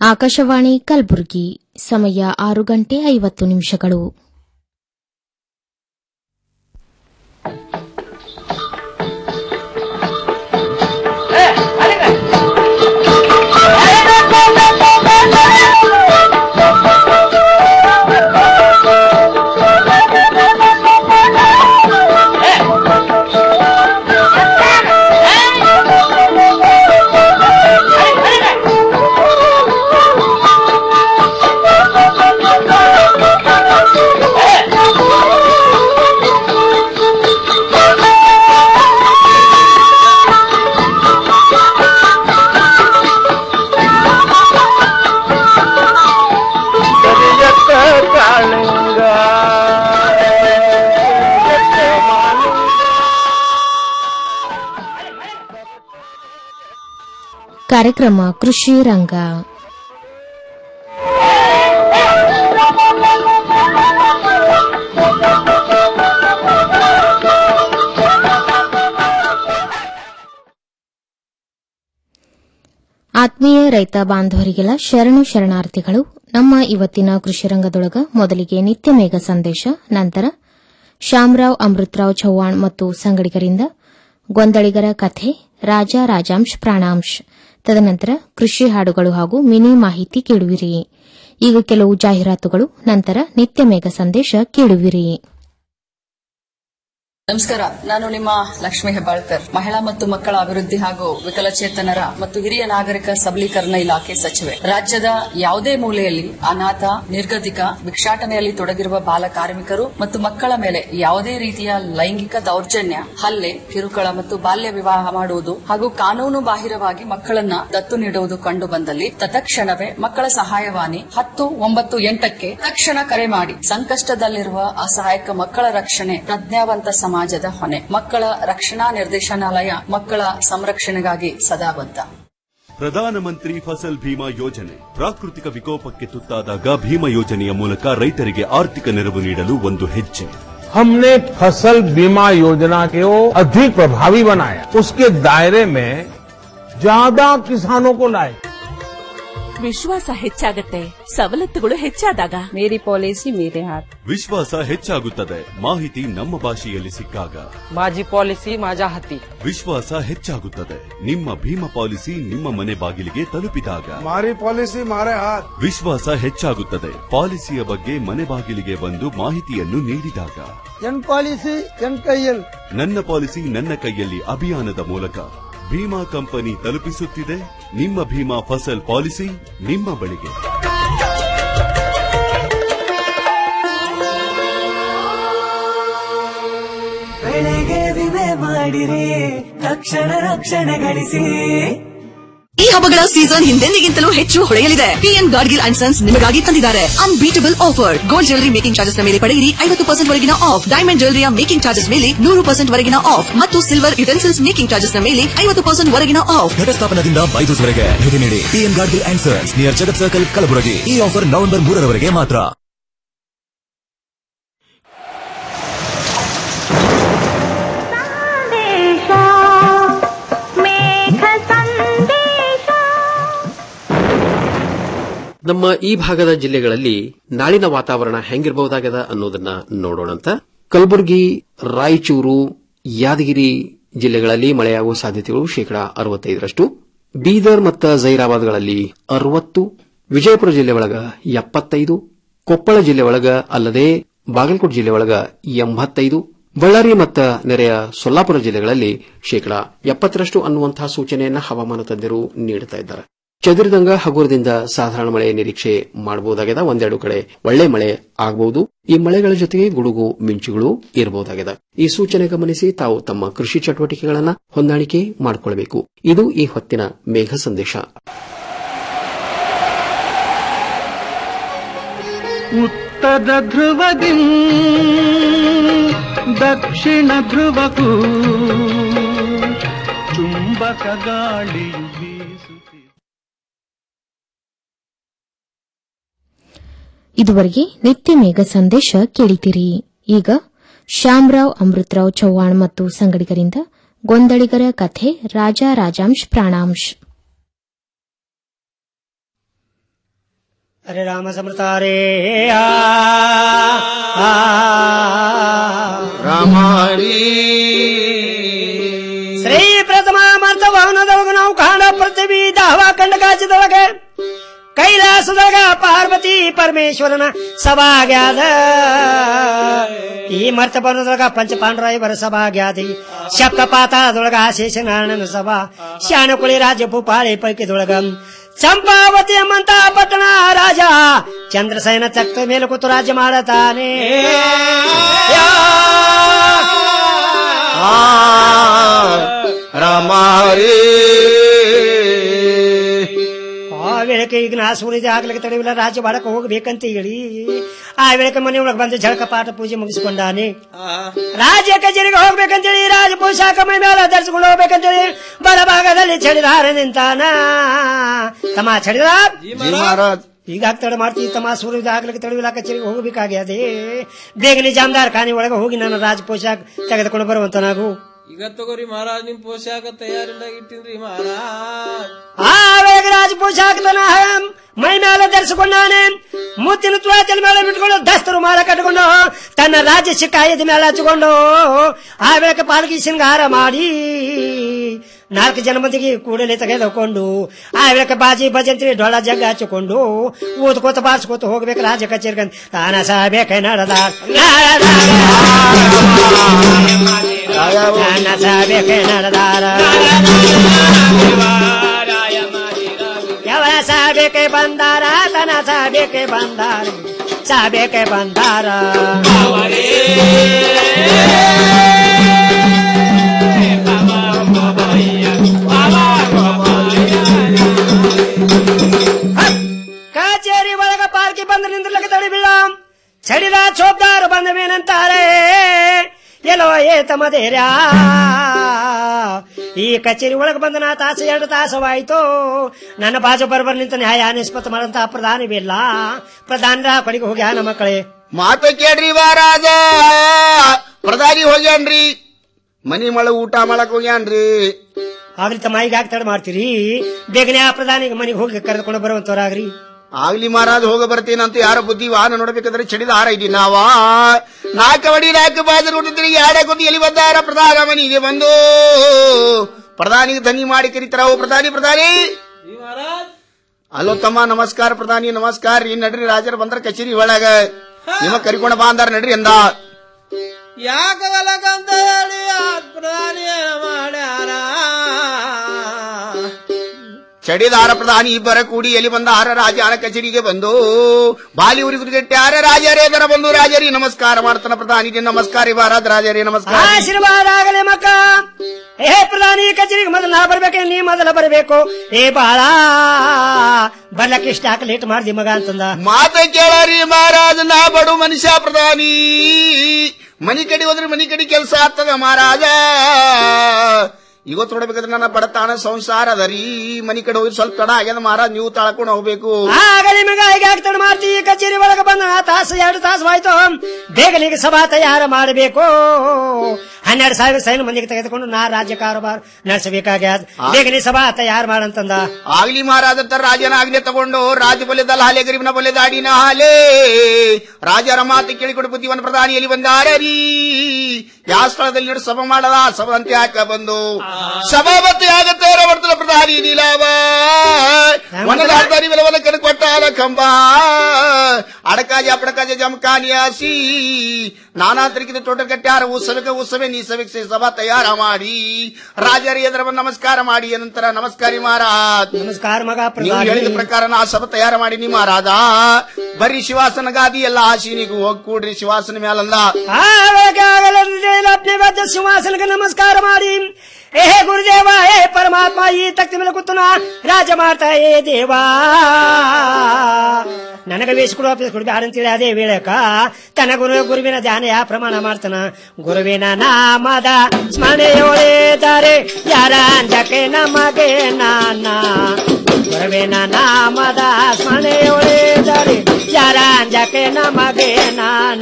ಆಕಾಶವಾಣಿ ಕಲಬುರಗಿ ಸಮಯ ಆರು ಗಂಟೆ ಐವತ್ತು ನಿಮಿಷಗಳು ಕರಿಯತ್ತ ಕಾಳಿಂಗ ಕರಿಯತ್ತ ಮಾಲಿಂಗ. ಕಾರ್ಯಕ್ರಮ ಕೃಷಿ ರಂಗ ಆತ್ಮೀಯ ರೈತ ಬಾಂಧವರಿಗೆಲ್ಲ ಶರಣು ಶರಣಾರ್ಥಿಗಳು ನಮ್ಮ ಇವತ್ತಿನ ಕೃಷಿ ರಂಗದೊಳಗ ಮೊದಲಿಗೆ ನಿತ್ಯ ಮೇಘ ಸಂದೇಶ ನಂತರ ಶ್ಯಾಮರಾವ್ ಅಮೃತರಾವ್ ಚೌಹಾಣ್ ಮತ್ತು ಸಂಗಡಿಗರಿಂದ ಗೊಂದಳಿಗರ ಕಥೆ ರಾಜ ರಾಜಾಂಶ್ ಪ್ರಾಣಾಂಶ್ ತದನಂತರ ಕೃಷಿ ಹಾಡುಗಳು ಹಾಗೂ ಮಿನಿ ಮಾಹಿತಿ ಕೇಳುವಿರಿ ಈಗ ಕೆಲವು ಜಾಹೀರಾತುಗಳು ನಂತರ ನಿತ್ಯ ಮೇಘ ಸಂದೇಶ ಕೇಳುವಿರಿ ನಮಸ್ಕಾರ ನಾನು ನಿಮ್ಮ ಲಕ್ಷ್ಮಿ ಹೆಬ್ಬಾಳ್ಕರ್ ಮಹಿಳಾ ಮತ್ತು ಮಕ್ಕಳ ಅಭಿವೃದ್ಧಿ ಹಾಗೂ ವಿಕಲಚೇತನರ ಮತ್ತು ಹಿರಿಯ ನಾಗರಿಕ ಸಬಲೀಕರಣ ಇಲಾಖೆ ಸಚಿವೆ ರಾಜ್ಯದ ಯಾವುದೇ ಮೂಲೆಯಲ್ಲಿ ಅನಾಥ ನಿರ್ಗತಿಕ ಭಿಕ್ಷಾಟನೆಯಲ್ಲಿ ತೊಡಗಿರುವ ಬಾಲ ಕಾರ್ಮಿಕರು ಮತ್ತು ಮಕ್ಕಳ ಮೇಲೆ ಯಾವುದೇ ರೀತಿಯ ಲೈಂಗಿಕ ದೌರ್ಜನ್ಯ ಹಲ್ಲೆ ಕಿರುಕುಳ ಮತ್ತು ಬಾಲ್ಯ ವಿವಾಹ ಮಾಡುವುದು ಹಾಗೂ ಕಾನೂನು ಬಾಹಿರವಾಗಿ ಮಕ್ಕಳನ್ನ ದತ್ತು ನೀಡುವುದು ಕಂಡು ಬಂದಲ್ಲಿ ತತ್ಕ್ಷಣವೇ ಮಕ್ಕಳ ಸಹಾಯವಾಣಿ ಹತ್ತು ಒಂಬತ್ತು ಎಂಟಕ್ಕೆ ತಕ್ಷಣ ಕರೆ ಮಾಡಿ ಸಂಕಷ್ಟದಲ್ಲಿರುವ ಅಸಹಾಯಕ ಮಕ್ಕಳ ರಕ್ಷಣೆ ಪ್ರಜ್ಞಾವಂತ ಸಮಾಜದ ಹೊಣೆ ಮಕ್ಕಳ ರಕ್ಷಣಾ ನಿರ್ದೇಶನಾಲಯ ಮಕ್ಕಳ ಸಂರಕ್ಷಣೆಗಾಗಿ ಸದಾ ಬದ್ಧ ಪ್ರಧಾನಮಂತ್ರಿ ಫಸಲ್ ಭೀಮಾ ಯೋಜನೆ ಪ್ರಾಕೃತಿಕ ವಿಕೋಪಕ್ಕೆ ತುತ್ತಾದಾಗ ಭೀಮಾ ಯೋಜನೆಯ ಮೂಲಕ ರೈತರಿಗೆ ಆರ್ಥಿಕ ನೆರವು ನೀಡಲು ಒಂದು ಹೆಜ್ಜೆ हमने फसल बीमा योजना को अधिक प्रभावी बनाया उसके दायरे में ज्यादा किसानों को लाए ವಿಶ್ವಾಸ ಹೆಚ್ಚಾಗತ್ತೆ ಸವಲತ್ತುಗಳು ಹೆಚ್ಚಾದಾಗ मेरी पॉलिसी मेरे हाथ ವಿಶ್ವಾಸ ಹೆಚ್ಚಾಗುತ್ತದೆ ಮಾಹಿತಿ ನಮ್ಮ ಭಾಷೆಯಲ್ಲಿ ಸಿಕ್ಕಾಗ माझी पॉलिसी माझ्या हाती ವಿಶ್ವಾಸ ಹೆಚ್ಚಾಗುತ್ತದೆ ನಿಮ್ಮ ಭೀಮಾ ಪಾಲಿಸಿ ನಿಮ್ಮ ಮನೆ ಬಾಗಿಲಿಗೆ ತಲುಪಿದಾಗ મારી પોલિસી મારે હાથ ವಿಶ್ವಾಸ ಹೆಚ್ಚಾಗುತ್ತದೆ ಪಾಲಿಸಿಯ ಬಗ್ಗೆ ಮನೆ ಬಾಗಿಲಿಗೆ ಬಂದು ಮಾಹಿತಿಯನ್ನು ನೀಡಿದಾಗ એન પોલિસી એન કૈયલ ನನ್ನ ಪಾಲಿಸಿ ನನ್ನ ಕೈಯಲ್ಲಿ ಅಭಿಯಾನದ ಮೂಲಕ ಭೀಮಾ ಕಂಪನಿ ತಲುಪಿಸುತ್ತಿದೆ ನಿಮ್ಮ ಭೀಮಾ ಫಸಲ್ ಪಾಲಿಸಿ ನಿಮ್ಮ ಬಳಿಗೆ ಬೆಳೆಗೆ ವಿಮೆ ಮಾಡಿರಿ ತಕ್ಷಣ ರಕ್ಷಣೆ ಗಳಿಸಿ ಈ ಹಬ್ಬಗಳ ಸೀಸನ್ ಹಿಂದೆಂದಿಗಿಂತಲೂ ಹೆಚ್ಚು ಹೊಳೆಯಲಿದೆ ಪಿಎನ್ ಗಾಡ್ಗಿಲ್ ಅಂಡ್ ಸನ್ಸ್ ನಿಮಗಾಗಿ ತಂದಿದ್ದಾರೆ unbeatable offer gold jewellery making charges ಮೇಲೆ ಪಡೆಯಿರಿ ಐವತ್ತು ಪರ್ಸೆಂಟ್ ವರೆಗಿನ ಆಫ್ ಡೈಮಂಡ್ ಜ್ಯುವೆಲರಿಯ ಮೇಕಿಂಗ್ ಚಾರ್ಜಸ್ ಮೇಲೆ ನೂರು ಪರ್ಸೆಂಟ್ ವರೆಗಿನ ಆಫ್ ಮತ್ತು ಸಿಲ್ವರ್ ಯುಟೆನ್ಸಿಲ್ಸ್ ಮೇಕಿಂಗ್ ಚಾರ್ಜಸ್ ಮೇಲೆ ಐವತ್ತು ಪರ್ಸೆಂಟ್ ವರೆಗಿನ ಆಫ್ ಘಟಸ್ಥಾಪನದಿಂದ ಬೈದೂಸ್ವರೆಗೆ ಭೇಟಿ ನೀಡಿ PN Gadgil and sons near Jagat circle Kalaburagi ಈ ಆಫರ್ ನವೆಂಬರ್ ಮೂರರವರೆಗೆ ಮಾತ್ರ ನಮ್ಮ ಈ ಭಾಗದ ಜಿಲ್ಲೆಗಳಲ್ಲಿ ನಾಳಿನ ವಾತಾವರಣ ಹೆಂಗಿರಬಹುದಾಗದ ಅನ್ನೋದನ್ನ ನೋಡೋಣಂತ ಕಲಬುರಗಿ ರಾಯಚೂರು ಯಾದಗಿರಿ ಜಿಲ್ಲೆಗಳಲ್ಲಿ ಮಳೆಯಾಗುವ ಸಾಧ್ಯತೆಗಳು ಶೇಕಡಾ ಅರವತ್ತೈದರಷ್ಟು ಬೀದರ್ ಮತ್ತು ಜೈರಾಬಾದ್ಗಳಲ್ಲಿ ಅರವತ್ತು ವಿಜಯಪುರ ಜಿಲ್ಲೆ ಒಳಗ ಎಪ್ಪತ್ತೈದು ಕೊಪ್ಪಳ ಜಿಲ್ಲೆ ಒಳಗ ಅಲ್ಲದೆ ಬಾಗಲಕೋಟೆ ಜಿಲ್ಲೆ ಒಳಗ ಎಂಬತ್ತೈದು ಬಳ್ಳಾರಿ ಮತ್ತು ನೆರೆಯ ಸೊಲ್ಲಾಪುರ ಜಿಲ್ಲೆಗಳಲ್ಲಿ ಶೇಕಡಾ ಎಪ್ಪತ್ತರಷ್ಟು ಅನ್ನುವಂತಹ ಸೂಚನೆಯನ್ನ ಹವಾಮಾನ ತಜ್ಞರು ನೀಡುತ್ತಾ ಇದ್ದಾರೆ ಚದುರಿದಂಗ ಹಗುರದಿಂದ ಸಾಧಾರಣ ಮಳೆ ನಿರೀಕ್ಷೆ ಮಾಡಬಹುದಾಗಿದೆ ಒಂದೆರಡು ಕಡೆ ಒಳ್ಳೆ ಮಳೆ ಆಗಬಹುದು ಈ ಮಳೆಗಳ ಜೊತೆಗೆ ಗುಡುಗು ಮಿಂಚುಗಳು ಇರಬಹುದಾಗಿದೆ ಈ ಸೂಚನೆ ಗಮನಿಸಿ ತಾವು ತಮ್ಮ ಕೃಷಿ ಚಟುವಟಿಕೆಗಳನ್ನ ಹೊಂದಾಣಿಕೆ ಮಾಡಿಕೊಳ್ಳಬೇಕು ಇದು ಈ ಹೊತ್ತಿನ ಮೇಘ ಸಂದೇಶ ಉತ್ತರ ಧ್ರುವದಿ ದಕ್ಷಿಣ ಧ್ರುವಕ್ಕೂ ಚುಂಬಕ ಗಾಳಿಯು ಬೀಸುತ್ತಿದೆ ಇದುವರೆಗೆ ನಿತ್ಯ ಮೇಘ ಸಂದೇಶ ಕೇಳಿದಿರಿ ಈಗ ಶ್ಯಾಮರಾವ್ ಅಮೃತರಾವ್ ಚೌಹಾಣ್ ಮತ್ತು ಸಂಗಡಿಗರಿಂದ ಗೊಂದಳಿಗರ ಕಥೆ ರಾಜ ರಾಜಾಂಶ್ ಪ್ರಾಣಾಂಶ್ ಹರೇ ರಾಮ ಸಮೃತಾರೇ ಆ, ಆ, ಶ್ರೀ ಪ್ರಥಮ ಮರ್ತವಹನದೊಳಗ ನಾವು ಕಾಣ ಪೃಥ್ವಿ ದಾವ ಕಂಡ ಕಾಚದೊಳಗೆ ಕೈಲಾಸದೊಳಗ ಪಾರ್ವತಿ ಪರಮೇಶ್ವರನ ಸಭಾಗ್ಯಾದ ಈ ಮರ್ತಪನದೊಳಗ ಪಂಚಪಾಂಡರಾಯವರ ಸಭಾಗ್ಯಾದಿ ಶಬ್ದ ಪಾತಾಳದೊಳಗ ಶೇಷ ನಾರಾಯಣನ ಸಭಾ ಶಾಣಕುಳಿ ರಾಜ ಭೂಪಾಳಿ ಪೈಕಿದೊಳಗ ಚಂಪಾವತಿ ಎಂಬಂತ ಪಟ್ಟಣ ರಾಜ ಚಂದ್ರಸೇನ ತಕ್ಕ ಮೇಲೆ ಕೂತು ರಾಜ್ಯ ಮಾಡತಾನೆ ರಾಮಾರೇ ಆ ವೇಳೆಗೆ ಈಗ ನಾ ಸೂರ್ಯದ ಆಗ್ಲಿಕ್ಕೆ ತಡೆವಿಲ್ಲ ರಾಜ್ಯ ಬಾಳಕ್ಕೆ ಹೋಗ್ಬೇಕಂತ ಹೇಳಿ ಆ ವೇಳೆಗೆ ಮನೆ ಒಳಗೆ ಬಂದು ಜಳಕ ಪಾಠ ಪೂಜೆ ಮುಗಿಸ್ಕೊಂಡಾನೆ ರಾಜ ಕಚೇರಿಗೆ ಹೋಗ್ಬೇಕಂತೇಳಿ ರಾಜ ಪೋಷಾಕ ಮೈ ಮೇಲೆ ಧರಿಸಿಕೊಂಡು ಹೋಗ್ಬೇಕಂತೇಳಿ ಬಲಭಾಗದಲ್ಲಿ ಚಳಿದಾರ ನಿಂತಾನ ತಮ್ಮ ಚಳಿದಾರ ಮಹಾರಾಜ್ ಈಗ ತಡ ಮಾಡ್ತೀವಿ ತಮ್ಮ ಸೂರ್ಯದ ಆಗ್ಲಿಕ್ಕೆ ತಡವಿಲ್ಲ ಕಚೇರಿಗೆ ಹೋಗಬೇಕಾಗ್ಯದೆ ಬೇಗನೆ ಜಾಮದಾರ್ ಖಾನೆ ಒಳಗೆ ಹೋಗಿ ನಾನು ರಾಜ ಪೋಷಾಕ್ ತೆಗೆದುಕೊಂಡು ಬರುವಂತ ನಾವು ಈಗ ತಗೋರಿ ಮಹಾರಾಜ್ ನಿಮ್ ಪೋಷಾಕ ತಯಾರಿಂದಾಗ ಇಟ್ಟಿನ್ರಿ ಮಹಾರಾಜ್ ಆ ವೇಗ ರಾಜ ಪೋಷಾಕತನ ಮೈ ಮೇಲೆ ಧರಿಸಿಕೊಂಡಾನೆ ಮುತ್ತಿನ ತುಳಾಚಲ ಮೇಲೆ ಬಿಟ್ಕೊಂಡು ದಸ್ತರು ಮಾಲ ಕಟ್ಟಿಕೊಂಡು ತನ್ನ ರಾಜ್ಯ ಶಿಕಾಯದ ಮೇಲೆ ಹಚ್ಚಿಕೊಂಡು ಆ ವೇಳಕ್ಕೆ ಪಾಲ್ಗಿ ಶೃಂಗಾರ ಮಾಡಿ ನಾಲ್ಕು ಜನ ಮಂದಿಗೆ ಕೂಡಲೇ ತೆಗೆದುಕೊಂಡು ಆ ವೇಳಕ್ಕೆ ಬಾಜಿ ಭಜಂತ್ರಿ ಡೊಳ ಜಗ್ಗ ಹಚ್ಚಿಕೊಂಡು ಊದ್ಕೋತ ಬಾರಿಸ್ಕೋತ ಹೋಗ್ಬೇಕು ರಾಜ ಕಚೇರಿಗೆ ತಾನ ಸಾಬೇಕ ನಡೆದ ತಾನ ಸಾಬೇಕ ನಡೆದಾರ ಯಾವ ಸಾಬೇಕೆ ಬಂದಾರ ತನ ಸಾಬೇಕೆ ಬಂದಾರ ಸಾಬೇಕೆ ಬಂದಾರ ಕಚೇರಿ ಒಳಗ ಪಾರ್ಕಿ ಬಂದ ನಿಂದ್ರಲಕ್ಕೆ ತಡಿಬಿಲ್ಲ ಚಡಿದ ಚೋಬ್ದಾರು ಬಂದ ಮೇನಂತಾರೆ ಎಲ್ಲೋ ಏ ತಮದೇರ್ಯಾ ಈ ಕಚೇರಿ ಒಳಗೆ ಬಂದ ನಾ ತಾಸು ಎರಡು ತಾಸವಾಯ್ತು ನನ್ನ ಬಾಜು ಬರಬರ್ ನಿಂತ ನ್ಯಾಯ ನಿಷ್ಪತ್ತ ಮಾಡಂತ ಪ್ರಧಾನಿ ಬಿಲ್ಲ ಪ್ರಧಾನರ ಕಡೆಗೆ ಹೋಗ್ಯಾ ನಮ್ಮ ಮಕ್ಕಳೇ ಮಾತು ಕೇಳ್ರಿ ಮಹಾರಾಜ ಪ್ರಧಾನಿ ಹೋಗ್ಯಾನ್ರಿ ಮನಿ ಮಳ ಊಟ ಮಾಡಕ್ ಹೋಗ್ಯಾನ್ರಿ ಆಗ್ಲಿ ತಮ್ಮ ಈಗ ಯಾಕೆ ತಡ ಮಾಡ್ತೀರಿ ಬೇಗನೆ ಆ ಪ್ರಧಾನಿಗೆ ಮನೆಗೆ ಹೋಗಿ ಕರೆದುಕೊಂಡು ಬರುವಂತವ್ರಾಗ್ರಿ ಆಗ್ಲಿ ಮಹಾರಾಜ್ ಹೋಗ ಬರ್ತೀನಂತ ಯಾರ ಬುದ್ಧಿ ವಾಹನ ನೋಡ್ಬೇಕಾದ್ರೆ ಚಡಿದ ಹಾರ ಇದ್ದೀನಿ ನಾವ ನಾಲ್ಕು ವಡಿ ನಾಲ್ಕು ಬಾಜರು ಹುಟ್ಟಿದ್ರಿ ಯಾರ ಗೊತ್ತಿ ಎಲ್ಲಿ ಬಂದಾರ ಪ್ರಧಾನ ಮನಿಗೆ ಬಂದು ಪ್ರಧಾನಿಗೆ ಧನಿ ಮಾಡಿ ಕರೀತಾರ ಓ ಪ್ರಧಾನಿ ಪ್ರಧಾನಿ ಅಲ್ಲೋ ತಮ್ಮ ನಮಸ್ಕಾರ ಪ್ರಧಾನಿ ನಮಸ್ಕಾರ ರೀ ನಡ್ರಿ ರಾಜರು ಬಂದ್ರ ಕಚೇರಿ ಒಳಗ ನಿಮ ಕರಿಕೊಂಡ ಬಾ ಅಂದಾರ ನಡ್ರಿ ಅಂದ ಯಾಕಗಲಕಂತ ಹೇಳಿ ಆ ಪ್ರಧಾನಿ ಮಾಡ್ಯಾರ ಚಡಿದಾರ ಪ್ರಧಾನಿ ಇಬ್ಬರ ಕೂಡಿ ಎಲ್ಲಿ ಬಂದ ಆರ ರಾಜನ ಕಚೇರಿಗೆ ಬಂದು ಬಾಲಿ ಉರಿಗುರಿಗಟ್ಟೆ ಆರ ರಾಜರೇ ದರ ಬಂದು ರಾಜರಿ ನಮಸ್ಕಾರ ಮಾಡ್ತಾನ ಪ್ರಧಾನಿಗೆ ನಮಸ್ಕಾರ ಇವಾರಾದ ರಾಜರೇ ನಮಸ್ಕಾರ ಆಶೀರ್ವಾದ ಆಗಲಿ ಮಕ್ಕ ಏ ಪ್ರಧಾನಿ ಕಚೇರಿಗೆ ಮೊದಲು ನಾ ಬರ್ಬೇಕು ನೀ ಮೊದಲ ಬರಬೇಕು ಏ ಬಾಳ ಬರ್ಲಕ್ಕೆ ಇಷ್ಟ ಹಾಕಿ ಲೇಟ್ ಮಾಡ್ದಿ ಮಗ ಅಂತಂದ ಮಾತ ಕೇಳರಿ ಮಹಾರಾಜ ನಾ ಬಡು ಮನುಷ್ಯ ಪ್ರಧಾನಿ ಮನಿ ಕಡೆ ಹೋದ್ರೆ ಮನಿ ಕಡೆ ಕೆಲಸ ಆಗ್ತದ ಮಹಾರಾಜ ಇವತ್ತು ನೋಡ್ಬೇಕಾದ್ರೆ ನನ್ನ ಬಡತಾಣ ಸಂಸಾರ ಅದರಿ ಮನಿ ಕಡೆ ಹೋಗಿ ಸ್ವಲ್ಪ ತಡ ಆಗ್ಯದ ಮಹಾರಾಜ್ ನೀವು ತಾಳ್ಕೊಂಡು ಹೋಗ್ಬೇಕು ಆಗಲಿ ಮಗ ಈಗ ಆಗ್ತಾನೆ ಮಾಡ್ತಿ ಕಚೇರಿ ಒಳಗೆ ಬಂದ ನಾ ತಾಸು ಎರಡು ತಾಸು ಆಯ್ತು ಬೇಗನಿಗೆ ಸಭಾ ತಯಾರ ಮಾಡಬೇಕು ಹನ್ನೆರಡು ಸಾವಿರ ಸೈನ್ ಮಂದಿಗೆ ತೆಗೆದುಕೊಂಡು ನಾ ರಾಜ್ಯ ಕಾರೋಬಾರ ನಡೆಸಬೇಕಾಗ್ಯದ ಬೇಗನೆ ಸಭಾ ತಯಾರು ಮಾಡಂತಂದ ಆಗ್ಲಿ ಮಹಾರಾಜ ತರ ರಾಜನ ಆಜ್ಞೆ ತಗೊಂಡು ರಾಜ ಬಲ್ಯದಲ್ಲ ಹಾಲೆ ಗರಿಬನ ಬಲ್ಯದ ಅಡಿನ ಹಾಲೆ ರಾಜರ ಮಾತು ಕೇಳಿಕೊಂಡು ಬುದ್ಧಿವನ್ ಪ್ರಧಾನಿಯಲ್ಲಿ ಬಂದಾರೀ ಯಾವ ಸ್ಥಳದಲ್ಲಿ ನಡೆದು ಸಭೆ ಮಾಡದ ಸಭಂತೆ ಹಾಕ ಬಂದು ಸಭಾಪತಿ ಆಗತ್ತೆ ಬರ್ತದ ಪ್ರಧಾನಿ ನೀಲಾವ ವನದಾಡ್ತಾರಿ ವಿಲವಲ ಕಡೆ ಕೊಟ್ಟಾರ ಕಂಬ ಅಡಕಾಜಿ ಅಪಡಕಾಜಿ ಜಮಕಾನಿ ಆಸಿ ನಾನಾ ತರಿಕಿದ ತೋಟ ಕಟ್ಟ್ಯಾರ ಉತ್ಸವಕ್ಕೆ ಉತ್ಸವೇ ನೀ ಸಭೆಗೆ ಸಭಾ ತಯಾರ ಮಾಡಿ ರಾಜರ ಎದುರ ಬಂದು ನಮಸ್ಕಾರ ಮಾಡಿ ನಂತರ ನಮಸ್ಕಾರಿ ಮಹಾರಾಜ್ ನಮಸ್ಕಾರ ಮಗ ನೀವು ಹೇಳಿದ ಪ್ರಕಾರ ನಾ ಸಭೆ ತಯಾರ ಮಾಡಿ ನಿಮ್ಮ ಮಹಾರಾಜ ಬರೀ ಶಿವಾಸನ ಗಾದಿ ಎಲ್ಲ ಆಶೀನಿಗೂ ಹೋಗಿ ಕೂಡ್ರಿ ಶಿವಾಸನ ಮೇಲಲ್ಲ ಅಪ್ನೆ ಸಿಂಹಾಸನಕ್ಕೆ ನಮಸ್ಕಾರ ಮಾಡಿ ಏ ಗುರುದೇವ ಏ ಪರಮಾತ್ಮ ಈ ತಕ್ತಿ ಮೇಲೆ ಕೂತು ನಾ ರಾಜ ಮಾಡ್ತಾ ಏ ದೇವಾ ನನಗ ವೇಷಕೊಡು ಆಫೀಸ್ ಕೊಡ್ಬಿ ಅಂತೇಳಿ ಅದೇ ವೇಳಕ ತನ್ನ ಗುರು ಗುರುವಿನ ಧ್ಯಾನ ಯಾ ಪ್ರಮಾಣ ಮಾಡ್ತಾನ ಗುರುವಿನ ನಾಮದ ಸ್ಮರಣೆಯೊಳೆದರೆ ಯಾರ ಅಂಜಕ್ಕೆ ನಮಗೆ ನಾನ ಗುರುವಿನ ನಾಮದ ಸ್ಮರಣೆಯೊಳೆದರೆ ಯಾರ ಅಂಜಕ್ಕೆ ನಮಗೆ ನಾನ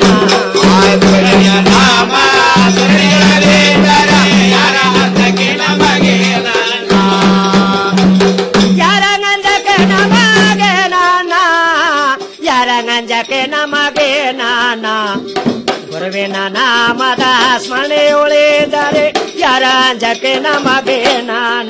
ಯಾರ ಅಂಜಕ್ಕೆ ನಮಗೆ ನಾನ ಸ್ಮರಣೆ ಉಳಿದರೆ ಯಾರ ಅಂಜಕ್ಕೆ ನಮಗೆ ನಾನ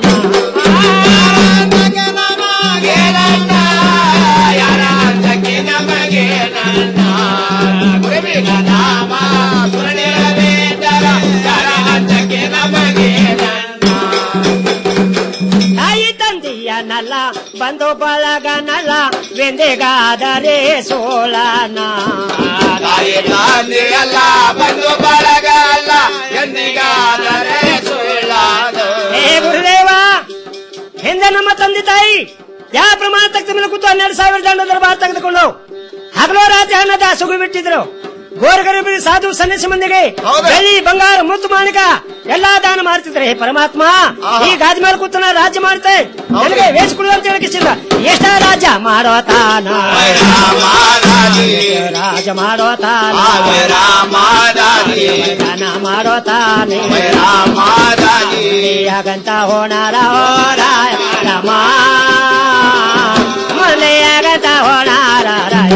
ತಾಯಿ ತಂದೆಯನಲ್ಲ ಬಂದು ಬಳಗನಲ್ಲ ವೆಂದೆಗಾದರೆ ಸೋಳನ ತಾಯಿ ತಂದೆಯಲ್ಲ ಬಂದು ಬಳಗ ಅಲ್ಲ ಎಂದಿಗಾದರೆ ಸುಳ್ಳಾದು ಹೇ ಗುರುದೇವ ಹಿಂದೆ ನಮ್ಮ ತಂದೆ ತಾಯಿ ಯಾವ ಪ್ರಮಾಣ ತಕ್ಕ ಮೇಲೆ ಕೂತು ಹನ್ನೆರಡು ಸಾವಿರ ದಂಡ ದರ್ಬಾರ್ ತೆಗೆದುಕೊಂಡು ಹಗಲೋ ರಾತ್ರಿ ಅನ್ನದ ಸುಗು ಬಿಟ್ಟಿದ್ರು ಗೋರಗರಿಬರಿ ಸಾಧು ಸನ್ಯಾಸಿ ಮಂದಿಗೆ ಬೆಳ್ಳಿ ಬಂಗಾರ ಮುತ್ತು ಮಾಣಿಕ ಎಲ್ಲಾ ದಾನ ಮಾಡ್ತಿದ್ರೆ ಹೇ ಪರಮಾತ್ಮ ಈ ಗಾದಿ ಮೇಲೆ ಕೂತು ನಾ ರಾಜ್ಯ ಮಾಡ್ತೆ ನನಗೆ ವೇಷಗಳು ಅಂತ ಹೇಳಿಸಿಲ್ಲ ಎಷ್ಟ ರಾಜ್ಯ ಮಾಡೋ ತಾನ ರಾಜ ಮಾಡೋ ತಾನ ದಾನ ಮಾಡೋ ತಾನೆ ಆಗಂತ ಹೋಣಾರ ಹೋರಾಯ ರಮ ಮನೆಯಾಗಂತ ಹೋಣಾರ ರಾಯ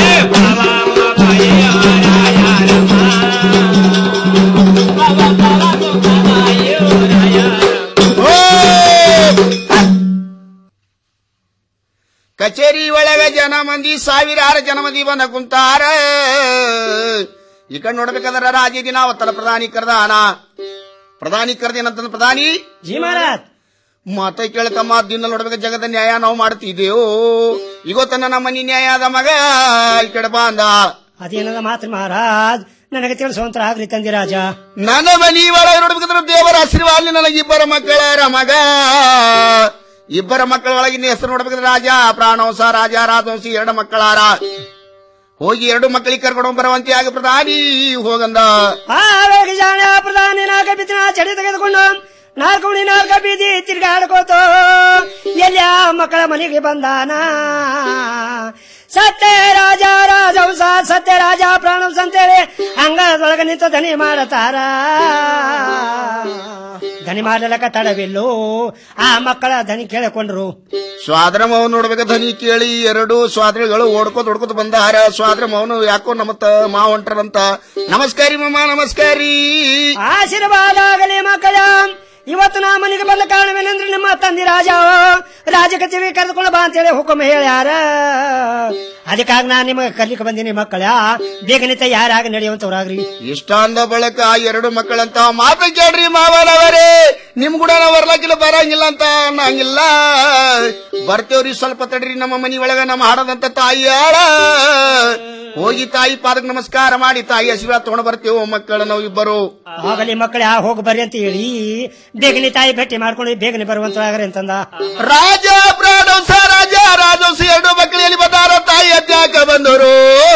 ಕಚೇರಿ ಒಳಗ ಜನ ಮಂದಿ ಸಾವಿರಾರು ಜನ ಮಂದಿ ಬಂದ ಕುಂತಾರ ಈ ಕಡೆ ನೋಡ್ಬೇಕಾದ್ರ ರಾಜ ದಿನ ಅವತ್ತಲ್ಲ ಪ್ರಧಾನಿ ಕರ್ದಾನ ಪ್ರಧಾನಿ ಕರ್ದೇನಂತಂದ ಪ್ರಧಾನಿ ಜಿ ಮಹಾರಾಜ್ ಮಾತ ಕೇಳ್ಕಮ್ಮ ದಿನ ನೋಡ್ಬೇಕು ಜಗದ ನ್ಯಾಯ ನಾವು ಮಾಡ್ತಿದ್ದೇವು ಇವತ್ತನ್ನ ನಮ್ಮ ಮನಿ ನ್ಯಾಯ ಆದ ಮಗ ಈ ಕಡೆ ಬಂದ ಅದೇನದ ಮಾತ್ರ ಮಹಾರಾಜ್ ನನಗೆ ತಿಳಿಸುವಂತರ ಆಗ್ಲಿ ತಂದಿ ರಾಜ ನನ್ನ ಮನಿ ಒಳಗೆ ನೋಡ್ಬೇಕಾದ್ರೆ ದೇವರ ಆಶೀರ್ವಾದ ನನಗೆ ಇಬ್ಬರ ಮಕ್ಕಳಾರ ಮಗ ಇಬ್ಬರ ಮಕ್ಕಳ ಒಳಗಿನ ಹೆಸರು ನೋಡ್ಬೇಕಾದ್ರೆ ರಾಜ ಪ್ರಾಣವಂಸ ರಾಜ ರಾಜವಂಶಿ ಎರಡು ಮಕ್ಕಳಾರ ಹೋಗಿ ಎರಡು ಮಕ್ಕಳಿಗೆ ಕರ್ಕೊಂಡು ಬರುವಂತೆ ಆಗ ಪ್ರಧಾನಿ ಹೋಗಂದ ಆ ವೇಗ ಜಾಣ ಪ್ರಧಾನಿ ನಾಲ್ಕ ಬಿತ್ತಿನ ಚಡಿ ತೆಗೆದುಕೊಂಡು ನಾಲ್ಕು ಉಳಿ ನಾಲ್ಕ ಬೀದಿ ತಿರ್ಗಾಡ್ಕೋತು ಎಲ್ಲ ಮಕ್ಕಳ ಮನೆಗೆ ಬಂದಾನ ಸತ್ಯ ರಾಜ ರಾಜವಂಸ ಸತ್ಯ ರಾಜ ಪ್ರಾಣವಂಸ ಅಂತೇಳಿ ಅಂಗಳದೊಳಗೆ ನಿಂತು ದನಿ ಮಾಡತಾರ ದನಿ ಮಾಡಲಕ್ಕ ತಡವಿಲ್ಲು ಆ ಮಕ್ಕಳ ದನಿ ಕೇಳಿಕೊಂಡ್ರು ಸ್ವಾದ್ರ ಮೌನ ನೋಡ್ಬೇಕ ಧನಿ ಕೇಳಿ ಎರಡು ಸ್ವಾದ್ರಿಗಳು ಓಡ್ಕೋತ ಓಡ್ಕೋತ ಬಂದಾರ ಸ್ವಾದ್ರ ಮೌನ ಯಾಕೋ ನಮ್ಮತ್ತ ಮಾ ಹೊಂಟ್ರಂತ ನಮಸ್ಕಾರಿ ಮಮ್ಮ ನಮಸ್ಕಾರಿ ಆಶೀರ್ವಾದ ಆಗಲಿ ಮಕ್ಕಳ ಇವತ್ತು ನಾ ಮನೆಗೆ ಬಂದ ಕಾರಣವೇನೆಂದ್ರೆ ನಿಮ್ಮ ತಂದೆ ರಾಜ ರಾಜ ಕಚೇರಿ ಕರೆದುಕೊಂಡು ಬಾ ಅಂತೇಳಿ ಹುಕುಮ ಹೇಳ್ಯಾರ ಅದಕ್ಕಾಗಿ ನಾನು ನಿಮಗೆ ಕರ್ಲಿಕ್ಕೆ ಬಂದೀನಿ ಮಕ್ಕಳ ಬೇಗನಿತ ಯಾರಾಗ ನಡೆಯುವಂತವ್ರಾಗ್ರಿ ಇಷ್ಟ ಅಂದ ಬಳಕ ಎರಡು ಮಕ್ಕಳಂತ ಮಾತ ಕೇಳ್ರಿ ಮಾವನವರೇ ನಿಮ್ ಕೂಡ ನಾವ್ ಬರ್ಲಾಕಿಲ್ಲ ಬರಂಗಿಲ್ಲ ಅಂತ ಅನ್ನಂಗಿಲ್ಲ ಬರ್ತೇವ್ರಿ ಸ್ವಲ್ಪ ತಡ್ರಿ ನಮ್ಮ ಮನಿ ಒಳಗ ನಮ್ಮ ಹಾಡದಂತ ತಾಯಿ ಆಳ ಹೋಗಿ ತಾಯಿ ಪಾದಕ್ ನಮಸ್ಕಾರ ಮಾಡಿ ತಾಯಿ ಆಶೀರ್ವಾದ ತಗೊಂಡ್ ಬರ್ತೇವೆ ಮಕ್ಕಳ ನಾವು ಇಬ್ಬರು ಆಗಲಿ ಮಕ್ಕಳ ಹೋಗಿ ಬರ್ರಿ ಅಂತ ಹೇಳಿ ಬೇಗನೆ ತಾಯಿ ಭೇಟಿ ಮಾಡ್ಕೊಂಡು ಬೇಗನೆ ಬರುವಂತರಾಗ್ರಿ ಅಂತಂದ ರಾಜ ಪ್ರಾಣವಂಸ ರಾಜ ರಾಜವಂಶ ಎರಡು ಮಕ್ಕಳಲ್ಲಿ ಬಂದಾರ ತಾಯಿ ಅತ್ಯಾಕ ಬಂದರು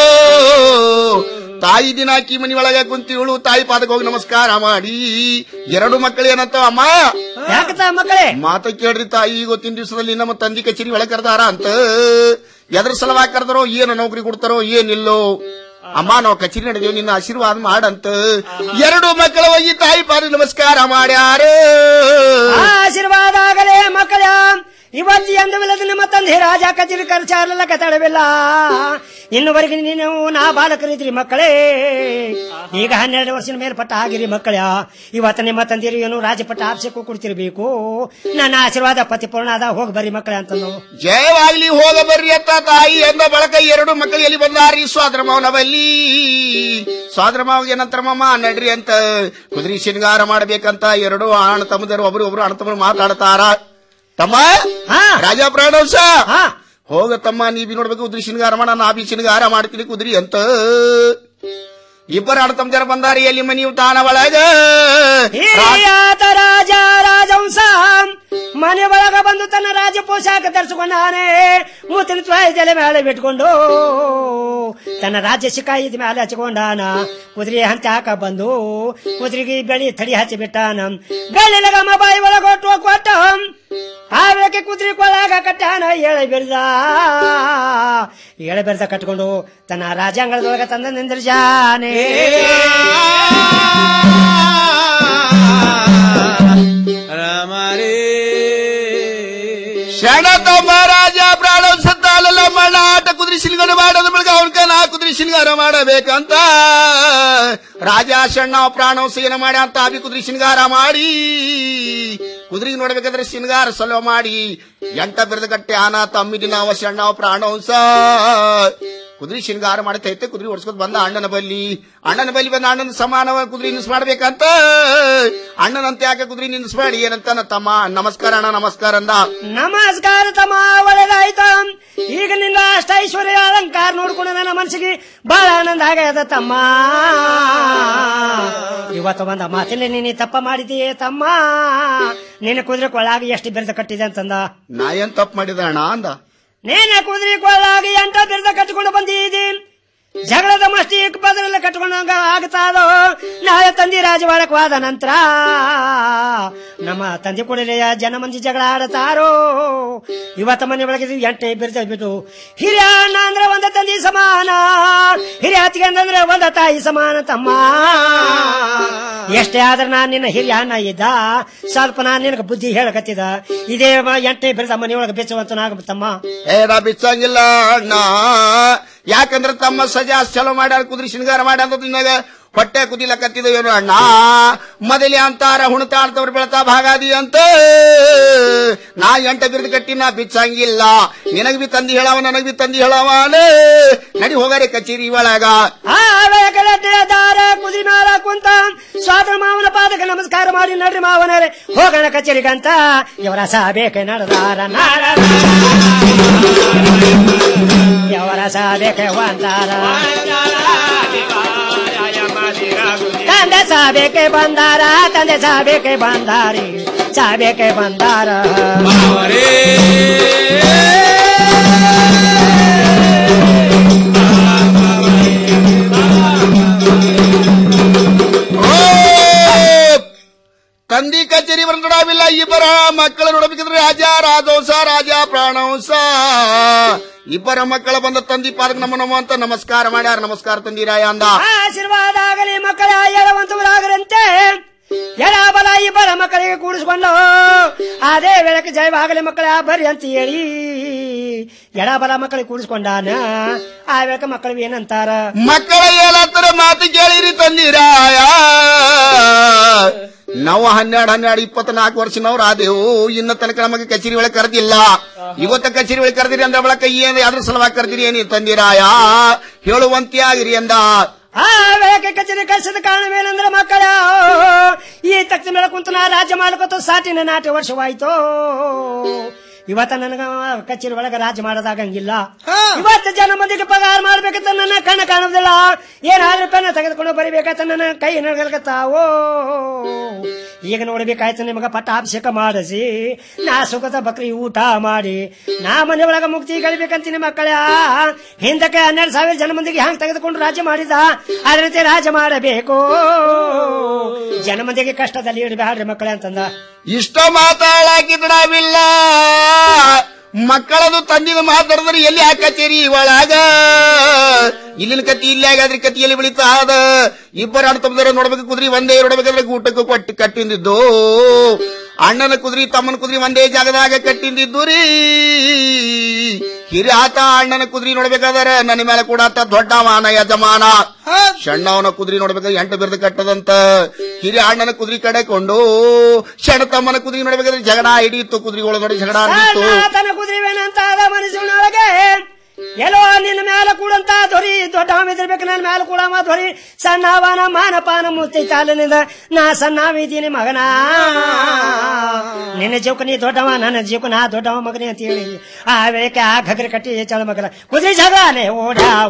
ತಾಯಿ ದಿನ ಅಕ್ಕಿ ಮನಿ ಒಳಗ ಕುಂತಿವಳು ತಾಯಿ ಪಾದಕ್ಕೆ ಹೋಗಿ ನಮಸ್ಕಾರ ಮಾಡಿ ಎರಡು ಮಕ್ಕಳು ಏನಂತ ಅಮ್ಮ ಯಾಕತ್ತ ಮಕ್ಕಳೇ ಮಾತ ಕೇಳ್ರಿ ತಾಯಿ ಇವತ್ತಿನ ದಿವಸದಲ್ಲಿ ನಮ್ಮ ತಂದೆ ಕಚೇರಿ ಒಳಗೆ ಕರೆದಾರ ಅಂತ ಎದ್ರ ಸಲುವಾಗಿ ಕರೆದರೋ ಏನು ನೌಕರಿ ಕೊಡ್ತಾರೋ ಏನಿಲ್ಲೋ ಅಮ್ಮ ನಾವು ಕಚೇರಿ ನಡೆದೇವು ನಿನ್ನ ಆಶೀರ್ವಾದ ಮಾಡಂತ ಎರಡು ಮಕ್ಕಳು ಹೋಗಿ ತಾಯಿ ಪಾದ ನಮಸ್ಕಾರ ಮಾಡ್ಯಾರ ಆಶೀರ್ವಾದ ಆಗಲೇ ಮಕ್ಕಳ ಇವತ್ತು ಎಂದವಿಲ್ಲದ ನಿಮ್ಮ ತಂದೆ ರಾಜ ಕಚೇರಿ ಖರ್ಚಾರಲ್ಲ ಕತಾಡವಿಲ್ಲ ಇನ್ನುವರೆಗೆ ನೀನು ನಾ ಬಾಲಕರಿದ್ರಿ ಮಕ್ಕಳೇ ಈಗ ಹನ್ನೆರಡು ವರ್ಷದ ಮೇಲ್ಪಟ್ಟ ಆಗಿರಿ ಮಕ್ಕಳ ಇವತ್ತು ನಿಮ್ಮ ತಂದೆಯರು ಏನು ರಾಜಪಟ್ಟ ಆಪ್ಸಕ್ಕೂ ಕೊಡ್ತಿರ್ಬೇಕು ನನ್ನ ಆಶೀರ್ವಾದ ಪತಿಪೂರ್ಣ ಅದ ಹೋಗಿ ಬರ್ರಿ ಮಕ್ಕಳೇ ಅಂತಂದು ಜಯವಾಗ್ಲಿ ಹೋಗ ಬರ್ರಿ ಅಂತ ತಾಯಿ ಎಂದ ಬಳಕ ಎರಡು ಮಕ್ಕಳು ಎಲ್ಲಿ ಬಂದಾರಿ ಸ್ವಾದ್ರ ಮಾವನವಲ್ಲಿ ಸ್ವಾದ್ರ ಮಾವಿಗೆ ಏನಂತಾರ ಮಾಮ ನಡ್ರಿ ಅಂತ ಕುದುರೆ ಶೃಂಗಾರ ಮಾಡ್ಬೇಕಂತ ಎರಡು ಅಣ್ಣ ತಮ್ಮದರು ಒಬ್ರು ಒಬ್ರು ಅಣ್ಣ ತಮ್ಮ ಮಾತಾಡ್ತಾರ ತಮ್ಮ ರಾಜ ಪ್ರಾಣವಂಶ ಹೋಗ ತಮ್ಮ ನೀ ಬಿ ನೋಡ್ಬೇಕು ಕುದುರೆ ಶೃಂಗಾರ ಮಾಡ ನಾ ಬಿ ಶೃಂಗಾರ ಮಾಡ್ತೀನಿ ಕುದುರಿ ಅಂತ ಇಬ್ಬರು ಅಣ್ಣ ತಮ್ಮದರ ಬಂದಾರಿ ಎಲ್ಲಿ ಮನಿ ತಾಣ ಒಳಗ ಹಿರಿಯಾತ ರಾಜ ರಾಜವಂಶ ಮನೆ ಒಳಗ ಬಂದು ತನ್ನ ರಾಜ ಪೋಷಾಕ ಧರಿಸಿಕೊಂಡಾನೆ ಮೂತಿನ ತ್ವಾಯದೆಲೆ ಮೇಲೆ ಬಿಟ್ಕೊಂಡು ತನ್ನ ರಾಜ್ಯ ಶಿಕಾಯಿದ ಮೇಲೆ ಹಚ್ಕೊಂಡಾನ ಕುದುರೆ ಹಂತ ಹಾಕ ಬಂದು ಕುದುರೆಗೆ ಬೆಳಿ ತಡಿ ಹಚ್ಚಿ ಬಿಟ್ಟಾನ ಬೆಳ್ಳಿಲಗಮ್ಮ ಬಾಯಿ ಒಳಗ ಕೊಟ್ಟು ಕೊಟ್ಟ ಆವೇಕೆ ಕುದುರೆ ಕೊಳಗ ಕಟ್ಟಾನ ಏಳೆ ಬೆಳೆದ ಏಳೆ ಬೆಳೆದ ಕಟ್ಕೊಂಡು ತನ್ನ ರಾಜಾಂಗಣದೊಳಗ ತಂದ ನಿಂದ್ರಿಸಾನೆ ಶರಣ ತಮ್ಮ ರಾಜ ಪ್ರಾಣವಂಶ ತಾಳಲ್ಲ ಮಳ್ಳಾಟ ಕುದುರೆ ಕುದುರೆ ಶಿಲ್ಗಾರ ಮಾಡದ ಬಳಿಕ ಅವನ್ಕ ನಾ ಕುದುರೆ ಶಿಲ್ಗಾರ ಮಾಡಬೇಕಂತ ರಾಜ ಸಣ್ಣ ಪ್ರಾಣ ಸೇನ ಮಾಡಿ ಅಂತ ಅಭಿ ಕುದುರೆ ಶಿಂಗಾರ ಮಾಡಿ ಕುದುರೆಗೆ ನೋಡ್ಬೇಕಾದ್ರೆ ಶಿಂಗಾರ ಸಲೋ ಮಾಡಿ ಎಂಟ ಬಿರದ ಕಟ್ಟೆ ಆನ ತಮ್ಮಿದಿ ನಾವು ಸಣ್ಣ ಪ್ರಾಣವಂಸ ಕುದುರೆ ಶಿಂಗಾರ ಮಾಡ್ತೈತೆ ಕುದುರೆ ಓಡಿಸ್ಕೊತ ಬಂದ ಅಣ್ಣನ ಬಲ್ಲಿ ಅಣ್ಣನ ಬಲ್ಲಿ ಬಂದ ಅಣ್ಣನ ಸಮಾನವ ಕುದುರೆ ನಿಲ್ಲಿಸ್ ಮಾಡ್ಬೇಕಂತ ಅಣ್ಣನಂತೆ ಯಾಕೆ ಕುದುರೆ ನಿಲ್ಲಿಸ್ಬೇಡಿ ಏನಂತ ನನ್ನ ತಮ್ಮ ನಮಸ್ಕಾರ ಅಣ್ಣ ನಮಸ್ಕಾರ ಅಂದ ನಮಸ್ಕಾರ ತಮ್ಮ ಒಳ್ಳೇದಾಯ್ತು ಈಗ ನಿನ್ನ ಅಷ್ಟ ಐಶ್ವರ್ಯ ಅಲಂಕಾರ ನೋಡ್ಕೊಂಡು ನನ್ನ ಮನಸ್ಸಿಗೆ ಬಹಳ ಆನಂದ ಆಗ್ಯದ ತಮ್ಮ ಇವತ್ತು ಬಂದ ಮಾತಿಲ್ಲ ನೀನು ತಪ್ಪ ಮಾಡಿದೀಯ ತಮ್ಮ ನಿನ್ನ ಕುದುರೆ ಕೊಳ್ಳಾಗಿ ಎಷ್ಟು ಬೆರೆದ ಕಟ್ಟಿದೆ ಅಂತಂದ ನಾ ಏನ್ ತಪ್ಪು ಮಾಡಿದ ಅಣ್ಣ ಅಂದ ನೇನೆ ಕುದುರೆ ಕೊಳ್ಳಾಗಿ ಎಂಟ ಬೆರೆದ ಕಟ್ಟಿಕೊಂಡು ಬಂದಿದ್ದೀನಿ ಜಗಳದ ಮಸ್ತಿ ಬದಲೆಲ್ಲ ಕಟ್ಕೊಂಡಂಗ ಆಗ್ತಾದೋ ನಾಳೆ ತಂದಿ ರಾಜವಾಡಕವಾದ ನಂತರ ನಮ್ಮ ತಂದೆ ಕೂಡಲೇ ಜನ ಮಂದಿ ಜಗಳ ಆಡತಾರೋ ಇವತ್ತ ಮನೆ ಒಳಗೆ ಎಂಟನೇ ಬಿರ್ದ ಬಿಟ್ಟು ಹಿರಿಯ ಅಣ್ಣ ಅಂದ್ರೆ ಒಂದ ತಂದಿ ಸಮಾನ ಹಿರಿಯ ಅತ್ತಿಗೆ ಅಂದ್ರೆ ಒಂದ ತಾಯಿ ಸಮಾನ ತಮ್ಮ ಎಷ್ಟೇ ಆದ್ರೆ ನಾನ್ ನಿನ್ನ ಹಿರಿಯ ಅಣ್ಣ ಇದ್ದ ಸ್ವಲ್ಪ ನಾನ್ ನಿನಗೆ ಬುದ್ಧಿ ಹೇಳಕತ್ತಿದ ಇದೇ ಮ- ಎಂಟನೇ ಬಿರ್ದ ಮನೆಯೊಳಗೆ ಬೆಚ್ಚುವಂತ ನಾಗ ತಮ್ಮ ಏ ನಾ ಬಿಚ್ಚಂಗಿಲ್ಲ ಅಣ್ಣ ಯಾಕಂದ್ರೆ ತಮ್ಮ ಸಜಾ ಚಲೋ ಮಾಡ್ಯಾರ ಕುದುರೆ ಶೃಂಗಾರ ಮಾಡ್ಯಾರ ನಿನ್ನಾಗ ಹೊಟ್ಟೆ ಕುದಿಲಕತ್ತಿದೇವೇನು ಅಣ್ಣ ಮೊದಲೇ ಅಂತಾರ ಹುಣತಾಡ್ತವ್ರು ಬೆಳತಾ ಭಾಗಾದಿ ಅಂತ ನಾ ಎಂಟ ಬಿರ್ದು ಕಟ್ಟಿ ನಾ ಬಿಚ್ಚಂಗಿಲ್ಲ ನಿನಗ್ ಬಿ ತಂದಿ ಹೇಳವ ನನಗ್ ಬಿ ತಂದಿ ಹೇಳವನೇ ನಡಿ ಹೋಗಾರೆ ಕಚೇರಿ ಒಳಗ ದಾರ ಕುದುರೆ ಮ್ಯಾಲ ಕುಂತ ಸ್ವಾತಂತ್ರ್ಯ ಮಾವನ ಪಾದಕ್ಕೆ ನಮಸ್ಕಾರ ಮಾಡಿ ನಡ್ರಿ ಮಾವನರೇ ಹೋಗೋಣ ಕಚೇರಿಗಂತ ಇವರ ಸಾಬೇಕೆ ನಡೆದಾರ ನಾಡ ಇವರ ಸಾಬೇಕೆ ಒಂದಾರ ತಂದೆ ಸಾಬೇಕೆ ಬಂದಾರ ತಂದೆ ಸಾಬೇಕೆ ಬಂದಾರಿ ಸಾಬೇಕೆ ಬಂದಾರ ತಂದಿ ಕಚೇರಿ ಬರಬಿಲ್ಲ ಇಬ್ಬರ ಮಕ್ಕಳ ನೋಡಬೇಕಿದ್ರೆ ರಾಜ ರಾಜವಂಶ ರಾಜ ಪ್ರಾಣವಂಶ ಇಬ್ಬರ ಮಕ್ಕಳ ಬಂದ ತಂದಿ ಪಾದಕ್ಕೆ ನಮ್ಮ ನಮ್ಮ ಅಂತ ನಮಸ್ಕಾರ ಮಾಡ್ಯಾರ ನಮಸ್ಕಾರ ತಂದಿರಾಯ ಅಂದ ಆಶೀರ್ವಾದ ಆಗಲಿ ಮಕ್ಕಳ ಎಳವಂತವರಾಗರಂತೆ ಎಡ ಬಲ ಇಬ್ಬರ ಮಕ್ಕಳಿಗೆ ಕೂಡಿಸ್ಕೊಂಡು ಅದೇ ವೇಳಕ್ಕೆ ಜಯವಾಗಲಿ ಮಕ್ಕಳ ಬರ್ರಿ ಅಂತ ಹೇಳಿ ಎಡ ಬಲ ಮಕ್ಕಳಿಗೆ ಕೂಡಿಸ್ಕೊಂಡಾನ ಆ ವೇಳಕ್ಕೆ ಮಕ್ಕಳು ಏನಂತಾರ ಮಕ್ಕಳ ಏಲತ್ತರ ಮಾತು ಕೇಳಿರಿ ತಂದಿರಾಯ ನಾವು ಹನ್ನೆರಡು ಹನ್ನೆರಡು ಇಪ್ಪತ್ನಾಲ್ಕು ವರ್ಷನವ್ರು ಆದೆವು ಇನ್ನ ತನಕ ನಮಗೆ ಕಚೇರಿ ಒಳಗೆ ಕರೆದಿಲ್ಲ ಇವತ್ತ ಕಚೇರಿ ಒಳಗೆ ಕರೆದಿರಿ ಅಂದ್ರೆ ಬಳಕ ಏನ್ ಯಾವ್ದ್ರ ಸಲುವಾಗಿ ಕರೆದಿರಿ ಏನಿ ತಂದಿರಾಯ ಹೇಳುವಂತೆ ಆಗಿರಿ ಅಂದ ಆ ವೇಳಕ್ಕೆ ಕಚೇರಿ ಕಳಿಸಿದ ಕಾರಣವೇನೆಂದ್ರೆ ಮಕ್ಕಳ ಈ ತಕ್ಷಣ ಮೇಲೆ ಕುಂತು ನಾ ರಾಜ್ಯ ಮಾಡ್ಕೊತ ಸಾಟಿನ ನಾಟಿ ವರ್ಷವಾಯ್ತು ಇವತ್ತ ನನಗ ಕಚೇರಿ ಒಳಗ ರಾಜ್ಯ ಮಾಡೋದಾಗಂಗಿಲ್ಲ ಇವತ್ತು ಜನ ಮಂದಿಗೆ ಪಗಾರ ಮಾಡ್ಬೇಕಂತ ನನ್ನ ಕಣ್ಣ ಕಾಣುದಿಲ್ಲ ಏನಾದ್ರೂ ಪೆನ್ನ ತೆಗೆದುಕೊಂಡು ಬರಿಬೇಕಂತ ನನ್ನ ಕೈ ನಡ್ಗಲ್ಕತ್ತಾವೋ ಈಗ ನೋಡ್ಬೇಕಾಯ್ತು ನಿಮಗ ಪಟ್ಟಾಭಿಷೇಕ ಮಾಡಿಸಿ ನಾ ಸುಖದ ಬಕ್ರಿ ಊಟ ಮಾಡಿ ನಾ ಮನೆ ಒಳಗ ಮುಕ್ತಿ ಗಳಿಬೇಕಂತೀನಿ ಮಕ್ಕಳ ಹಿಂದಕ್ಕೆ ಹನ್ನೆರಡು ಸಾವಿರ ಜನ ಮಂದಿಗೆ ಹ್ಯಾಂಗ್ ತೆಗೆದುಕೊಂಡು ರಾಜ್ಯ ಮಾಡಿದ ಅದರಂತೆ ರಾಜ್ಯ ಮಾಡಬೇಕು ಜನ ಮಂದಿಗೆ ಕಷ್ಟದಲ್ಲಿ ಇಡಬೇಡ್ರಿ ಮಕ್ಕಳೇ ಅಂತಂದ ಇಷ್ಟ ಮಾತಾಡಾಕಿದ್ರಾವಿಲ್ಲ ಮಕ್ಕಳದು ತಂದಿದ ಮಾತಾಡಿದ್ರೆ ಎಲ್ಲಿ ಆ ಕಚೇರಿ ಒಳಗ ಇಲ್ಲಿನ ಕತಿ ಇಲ್ಲಿ ಆಗಾದ್ರೆ ಕತಿಯಲ್ಲಿ ಬೆಳೀತಾ ಅದ ಇಬ್ಬರು ಅಣ್ಣ ತಮ್ಮದರ ನೋಡ್ಬೇಕು ಕುದ್ರಿ ಒಂದೇ ನೋಡ್ಬೇಕಾದ್ರೆ ಊಟಕ್ಕೆ ಕೊಟ್ಟು ಕಟ್ಟಿಂದಿದ್ದು ಅಣ್ಣನ ಕುದ್ರಿ ತಮ್ಮನ ಕುದ್ರಿ ಒಂದೇ ಜಾಗದಾಗ ಕಟ್ಟಿಂದಿದ್ದು ರೀ ಹಿರಿಯಾತ ಅಣ್ಣನ ಕುದ್ರಿ ನೋಡ್ಬೇಕಾದ್ರೆ ನನ್ನ ಮೇಲೆ ಕೂಡ ಆತ ದೊಡ್ಡವನ ಯಜಮಾನ ಸಣ್ಣವನ ಕುದ್ರಿ ನೋಡ್ಬೇಕಾದ್ರೆ ಎಂಟು ಬಿರ್ದು ಕಟ್ಟದಂತ ಹಿರಿಯ ಅಣ್ಣನ ಕುದ್ರಿ ಕಡೆ ಕೊಂಡು ಸಣ್ಣ ತಮ್ಮನ ಕುದ್ರಿ ನೋಡ್ಬೇಕಾದ್ರೆ ಜಗಳ ಹಿಡಿಯಿತು ಕುದ್ರಿಗಳು ನೋಡಿ ಜಗಳ ಆಡಿತ್ತು ತನ್ನ ಕುದುರೆವೇನಂತ ಅದ ಮನಸ್ಸಿನೊಳಗೆ ಎಲ್ಲೋ ನಿನ್ನ ಮ್ಯಾಲ ಕೂಡಂತ ಧ್ವರಿ ದೊಡ್ಡ ಇದ್ದಿರ್ಬೇಕು ನನ್ನ ಮ್ಯಾಲ ಕೂಡ ಧ್ವರಿ ಸಣ್ಣವನ ಮಾನಪಾನ ಮುತ್ತಿ ತಾಲನಿಂದ ನಾ ಸಣ್ಣವಿದ್ದೀನಿ ಮಗನ ನಿನ್ನ ಜೀವಕ ನೀ ದೊಡ್ಡವ ನನ್ನ ಜೀವಕ ನಾ ದೊಡ್ಡವ ಮಗನೇ ಅಂತ ಹೇಳಿ ಆ ವೇಳಕ್ಕೆ ಆ ಘಗ್ರ ಕಟ್ಟಿ ಚಳ ಮಗನ ಕುದುರೆ ಜಗನೇ ಓಡ್ಯಾವ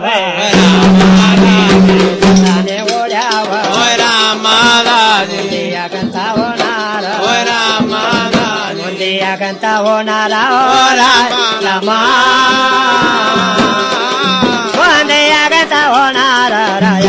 ನಾನೇ ಓಡ್ಯಾವ ಮುಂದೆಯಾಗಂತ ಓನಾರ ಮುಂದೆಯಾಗಂತ ಓನಾರ ಓ ರಾಮ ಮುಂದೆಯಾಗಂತ ಓನಾರ ರಾಯ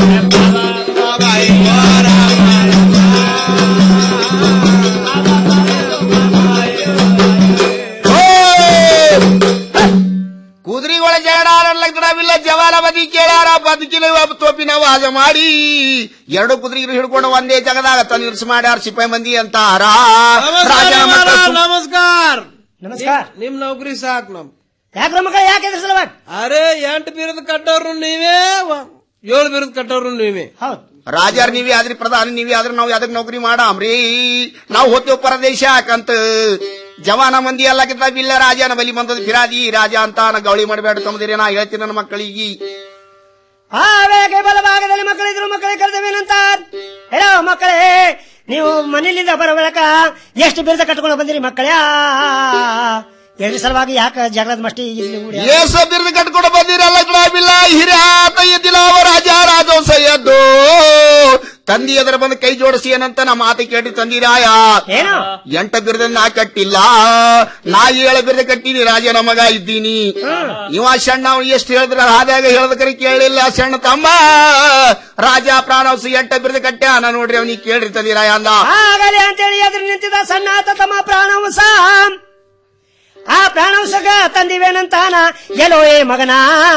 ಕುದುರೆಗಳ ಜಗಳ ಆಡಲಾಗ್ತಡವಿಲ್ಲ ಜವಾಲ ಬದಿ ಕೇಳಾರ ಬದುಕಿನ ತೋಪಿನ ವಾಜ ಮಾಡಿ ಎರಡು ಕುದುರೆಗಳು ಹಿಡ್ಕೊಂಡು ಒಂದೇ ಜಗದಾಗ ತಂದಿರ್ಸ್ ಮಾಡ್ಯಾರ ಸಿಪಾಯಿ ಮಂದಿ ಅಂತಾರ ರಾಜನ ಮಕ್ಕಳು ಸುಮ್- ನಮಸ್ಕಾರ ನಮಸ್ಕಾರ ನಿಮ್ ನೌಕರಿ ಸಾಕ್ ನಮ್ ಯಾಕ್ರ ಮಕ್ಕಳ ಯಾಕೆ ಇದ್ರ ಸಲುವಾಗಿ ಅರೆ ಎಂಟು ಬೀರದ ಕಟ್ಟೋರು ನೀವೇ ವ- ಏಳು ಬೀರದ ಕಟ್ಟೋರು ನೀವೇ ಹೌದು ರಾಜಾರ್ ನೀವೇ ಆದ್ರಿ ಪ್ರಧಾನಿ ನೀವೇ ಆದ್ರೆ ನಾವು ಯಾವ್ದಕ್ ನೌಕರಿ ಮಾಡಾಮ್ರಿ ನಾವು ಹೋಗ್ತೇವ್ ಪರದೇಶ ಯಾಕಂತ ಜವಾನ ಮಂದಿ ಎಲ್ಲ ಕಿತ್ತ ಬಿಲ್ಲ ರಾಜನ ಬಲಿ ಬಂದದ ಫಿರಾದಿ ರಾಜ ಅಂತ ನಾ ಗವಳಿ ಮಾಡಬೇಡ ತಮ್ಮದಿರಿ ನಾ ಹೇಳ್ತೀನಿ ನನ್ನ ಮಕ್ಕಳಿಗೆ ಆ ವೇಳೆ ಬಲಭಾಗದಲ್ಲಿ ಮಕ್ಕಳಿದ್ರು ಮಕ್ಕಳಿಗೆ ಕರ್ತವ್ಯನಂತ ಹೇಳೋ ಮಕ್ಕಳೇ ನೀವು ಮನೆಯಿಂದ ಬರೋ ಬಳಕ ಎಷ್ಟು ಬಿರುದ ಕಟ್ಕೊಂಡು ಬಂದಿರಿ ಮಕ್ಕಳೇ ಎದ್ರ ಸಲುವಾಗಿ ಯಾಕೆ ಜಗಳದ ಮಷ್ಟಿ ಇಲ್ಲಿ ಊಡಿ ಏಸ ಬಿರುದು ಕಟ್ಕೊಂಡು ಬಂದಿರಲ್ಲ ಬಿಲ್ಲ ಹಿರಿಯಾತ ಎದ್ದಿಲ್ಲ ಅವ ರಾಜ ರಾಜೋಸ ಎದ್ದು ತಂದಿ ಎದರ ಬಂದು ಕೈ ಜೋಡಿಸಿ ಏನಂತ ನಾ ಮಾತು ಕೇಳಿ ತಂದಿರಾಯ ಏನು ಎಂಟ ಬಿರುದ ನಾ ಕಟ್ಟಿಲ್ಲ ನಾ ಏಳು ಬಿರುದ ಕಟ್ಟಿನಿ ರಾಜನ ಮಗ ಇದ್ದೀನಿ ಇವ ಸಣ್ಣ ಅವ ಎಷ್ಟು ಹೇಳಿದ್ರ ಆದಾಗ ಹೇಳದಕರಿ ಕೇಳಿಲ್ಲ ಸಣ್ಣ ತಮ್ಮ ರಾಜ ಪ್ರಾಣವಸ ಎಂಟ ಬಿರುದ ಕಟ್ಟ್ಯಾನ ನೋಡ್ರಿ ಅವನಿಗೆ ಕೇಳ್ರಿ ತಂದಿರಾಯ ಅಂದ ಆಗಲಿ ಅಂತೇಳಿ ಎದುರು ನಿಂತಿದ್ದ ಸಣ್ಣ ಆತ ತಮ್ಮ ಪ್ರಾಣವಂಸ ಆ ಪ್ರಾಣವಂಸಗ ತಂದಿವೇನಂತಾನ ಎಲ್ಲೋ ಏ ಮಗನ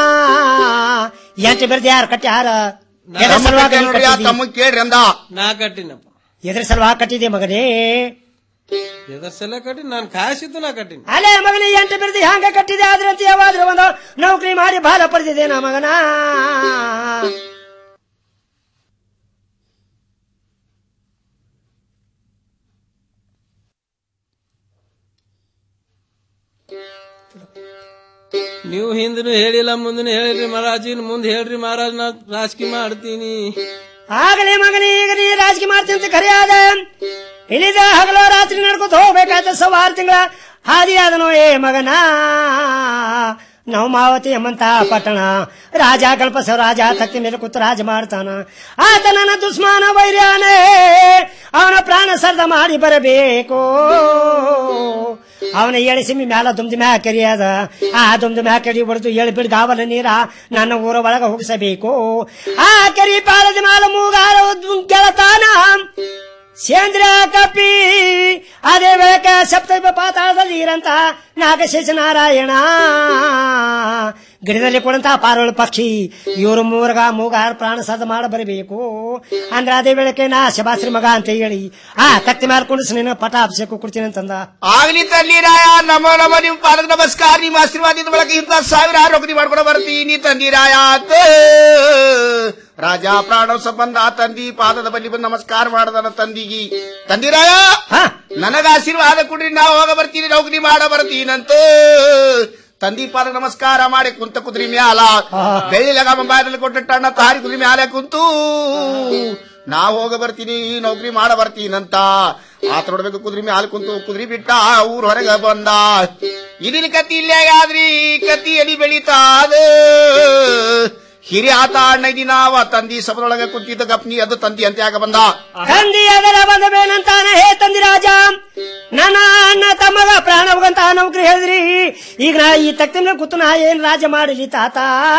ಎಂಟು ಬಿರ್ದು ಯಾರು ಕಟ್ಟ್ಯಾರ ಎದ್ರ ತಮ್ಮ ಸಲುವಾಗಿ ಕಟ್ಟ್ಯಾನ ನೀ ನೋಡ್ರಿ ಆ ಕಟ್ಟಿದಿ? ತಮ್ಮ ಕೇಳ್ರಿ ಅಂದ ನಾ ಕಟ್ಟಿನಪ್ಪ ಎದ್ರ ಸಲುವಾಗಿ ಕಟ್ಟಿದೆ ಮಗನೇ ಎದ್ರ ಸಲ ಕಟ್ಟಿ ನಾನು ಕಾಯಿಸಿದ್ದು ನಾ ಕಟ್ಟಿನಿ ಅಲ್ಲೇ ಮಗನೇ ಎಂಟು ಬಿರ್ದು ಹ್ಯಾಂಗ ಕಟ್ಟಿದೆ ಆದ್ರೆ ಅಂತ ಯಾವಾದ್ರೂ ಒಂದು ನೌಕರಿ ಮಾಡಿ ಬಾಲ ಪಡೆದಿದೆ ನಾ ಮಗನ ನೀವು ಹಿಂದನು ಹೇಳಿಲ್ಲ ಮುಂದನು ಹೇಳಿರಿ ಮಹಾರಾಜ್ ಇನ್ ಮುಂದೆ ಹೇಳ್ರಿ ಮಹಾರಾಜ್ ನಾ ರಾಜಕೀಯ ಮಾಡ್ತೀನಿ ಆಗಲೇ ಮಗನೇ ಈಗ ನೀ ರಾಜಕೀಯ ಮಾಡ್ತೀನಿ ಅಂತ ಕರೆಯಾದ ಇಳಿದ ಹಗಲು ರಾತ್ರಿ ನಡ್ಕೊತ ಹೋಗ್ಬೇಕಾಯ್ತ ಸವಾರು ತಿಂಗಳ ಹಾದಿ ಆದನು ಏ ಮಗನ ನಾವು ಮಾವತಿ ಎಂಬಂತ ಪಟ್ಟಣ ರಾಜ ಕಲ್ಪಸ ರಾಜ ತತ್ತಿ ಮೇಲೆ ಕೂತು ರಾಜ ಮಾಡ್ತಾನ ಆತ ನನ್ನ ದುಸ್ಮಾನ ವೈರ್ಯಾನೇ ಅವನ ಪ್ರಾಣ ಸರ್ದ ಮಾಡಿ ಬರಬೇಕು ಅವನ ಎಳಿಸಿಮಿ ಮ್ಯಾಲ ದುಮ್ದು ಮ್ಯಾ ಕರಿಯದ ಆ ದುಮ್ದು ಮ್ಯಾ ಕರಿ ಹೊಡೆದು ಎಳಿ ಬಿಡ್ ಗಾವಲ ನೀರ ನನ್ನ ಊರ ಒಳಗ ಹೋಗಿಸಬೇಕು ಆ ಕರಿ ಪಾಲದ ಮ್ಯಾಲ ಮೂಗಾರ ಗೆಳತಾನ ಸೇಂದ್ರ ಕಪಿ ಅದೇ ಬೆಳಕ ಸಪ್ತ ಪಾತಾಳದಲ್ಲಿ ಇರಂತ ನಾಗಶೇಷ ನಾರಾಯಣ ಗಿಡದಲ್ಲಿ ಕೊಡಂತ ಪಾರೋಳು ಪಕ್ಷಿ ಇವರು ಮೂರ್ಗ ಮೂಗಾರ ಪ್ರಾಣ ಸದ ಮಾಡ ಬರಬೇಕು ಅಂದ್ರೆ ಅದೇ ಬೆಳಕೆ ನಾ ಶಬಾಶ್ರೀ ಮಗ ಅಂತ ಹೇಳಿ ಆ ಕತ್ತಿ ಮೇಲೆ ಕುಣಿಸಿ ನೀನು ಪಟ ಅಭಿಷೇಕ ಕೊಡ್ತೀನಿ ಅಂತಂದ ಆಗ್ಲಿ ತಂದಿರಾಯ ನಮೋ ನಮ ನಿಮ್ ಪಾದಕ ನಮಸ್ಕಾರ ನಿಮ್ಮ ಆಶೀರ್ವಾದದ ಬಳಕ ಇಂತ ಸಾವಿರ ನೌಕರಿ ಮಾಡ್ಕೊಂಡು ಬರ್ತೀನಿ ತಂದಿರಾಯ ಅಂತ ರಾಜ ಪ್ರಾಣ ಸಂಬಂಧ ತಂದಿ ಪಾದದ ಬಲ್ಲಿ ಬಂದು ನಮಸ್ಕಾರ ಮಾಡದನ ತಂದಿಗಿ ತಂದಿರಾಯ ನನಗ ಆಶೀರ್ವಾದ ಕೊಡ್ರಿ ನಾವು ಹೋಗ ಬರ್ತೀನಿ ನೌಕರಿ ಮಾಡ ಬರ್ತೀನಂತ ತಂದಿ ಪಾದ ನಮಸ್ಕಾರ ಮಾಡಿ ಕುಂತ ಕುದ್ರಿ ಮ್ಯಾಲ ಬೆಳ್ಳಿ ಲಗಾಮ ಬಾಯಲ್ಲಿ ಕೊಟ್ಟು ಟಣ್ಣ ತಾರಿ ಕುದ್ರಿ ಮ್ಯಾಲ ಕುಂತು ನಾ ಹೋಗ ಬರ್ತೀನಿ ನೌಕರಿ ಮಾಡ ಬರ್ತೀನಂತ ಆತ ನೋಡ್ಬೇಕು ಕುದ್ರಿ ಮ್ಯಾಲ ಕುಂತು ಕುದ್ರಿ ಬಿಟ್ಟ ಊರ್ ಹೊರಗ ಬಂದ ಇದಿನ ಕತ್ತಿ ಇಲ್ಲೇ ಆದ್ರಿ ಕತ್ತಿ ಎಲಿ ಬೆಳಿತಾದ ಹಿರಿಯ ಆತ ಅಣ್ಣ ನಾವ ತಂದಿ ಸಭದೊಳಗ ಕುಂತಿದ್ದ ಗಪ್ನಿ ಅದು ತಂದಿ ಅಂತ ಯಾಕ ಬಂದ ತಂದಿ ಅದರ ಬಂದ ಬೇನಂತಾನ ಹೇ ತಂದಿ ರಾಜ ನನ್ನ ಅಣ್ಣ ತಮ್ಮಗ ಪ್ರಾಣ ಹೋಗಂತ ನೌಕರಿ ಹೇಳಿದ್ರಿ ಈಗ ನಾ ಈ ತಕ್ತಿನ ಕೂತು ನಾ ಏನ್ ರಾಜ ಮಾಡಲಿ ತಾತ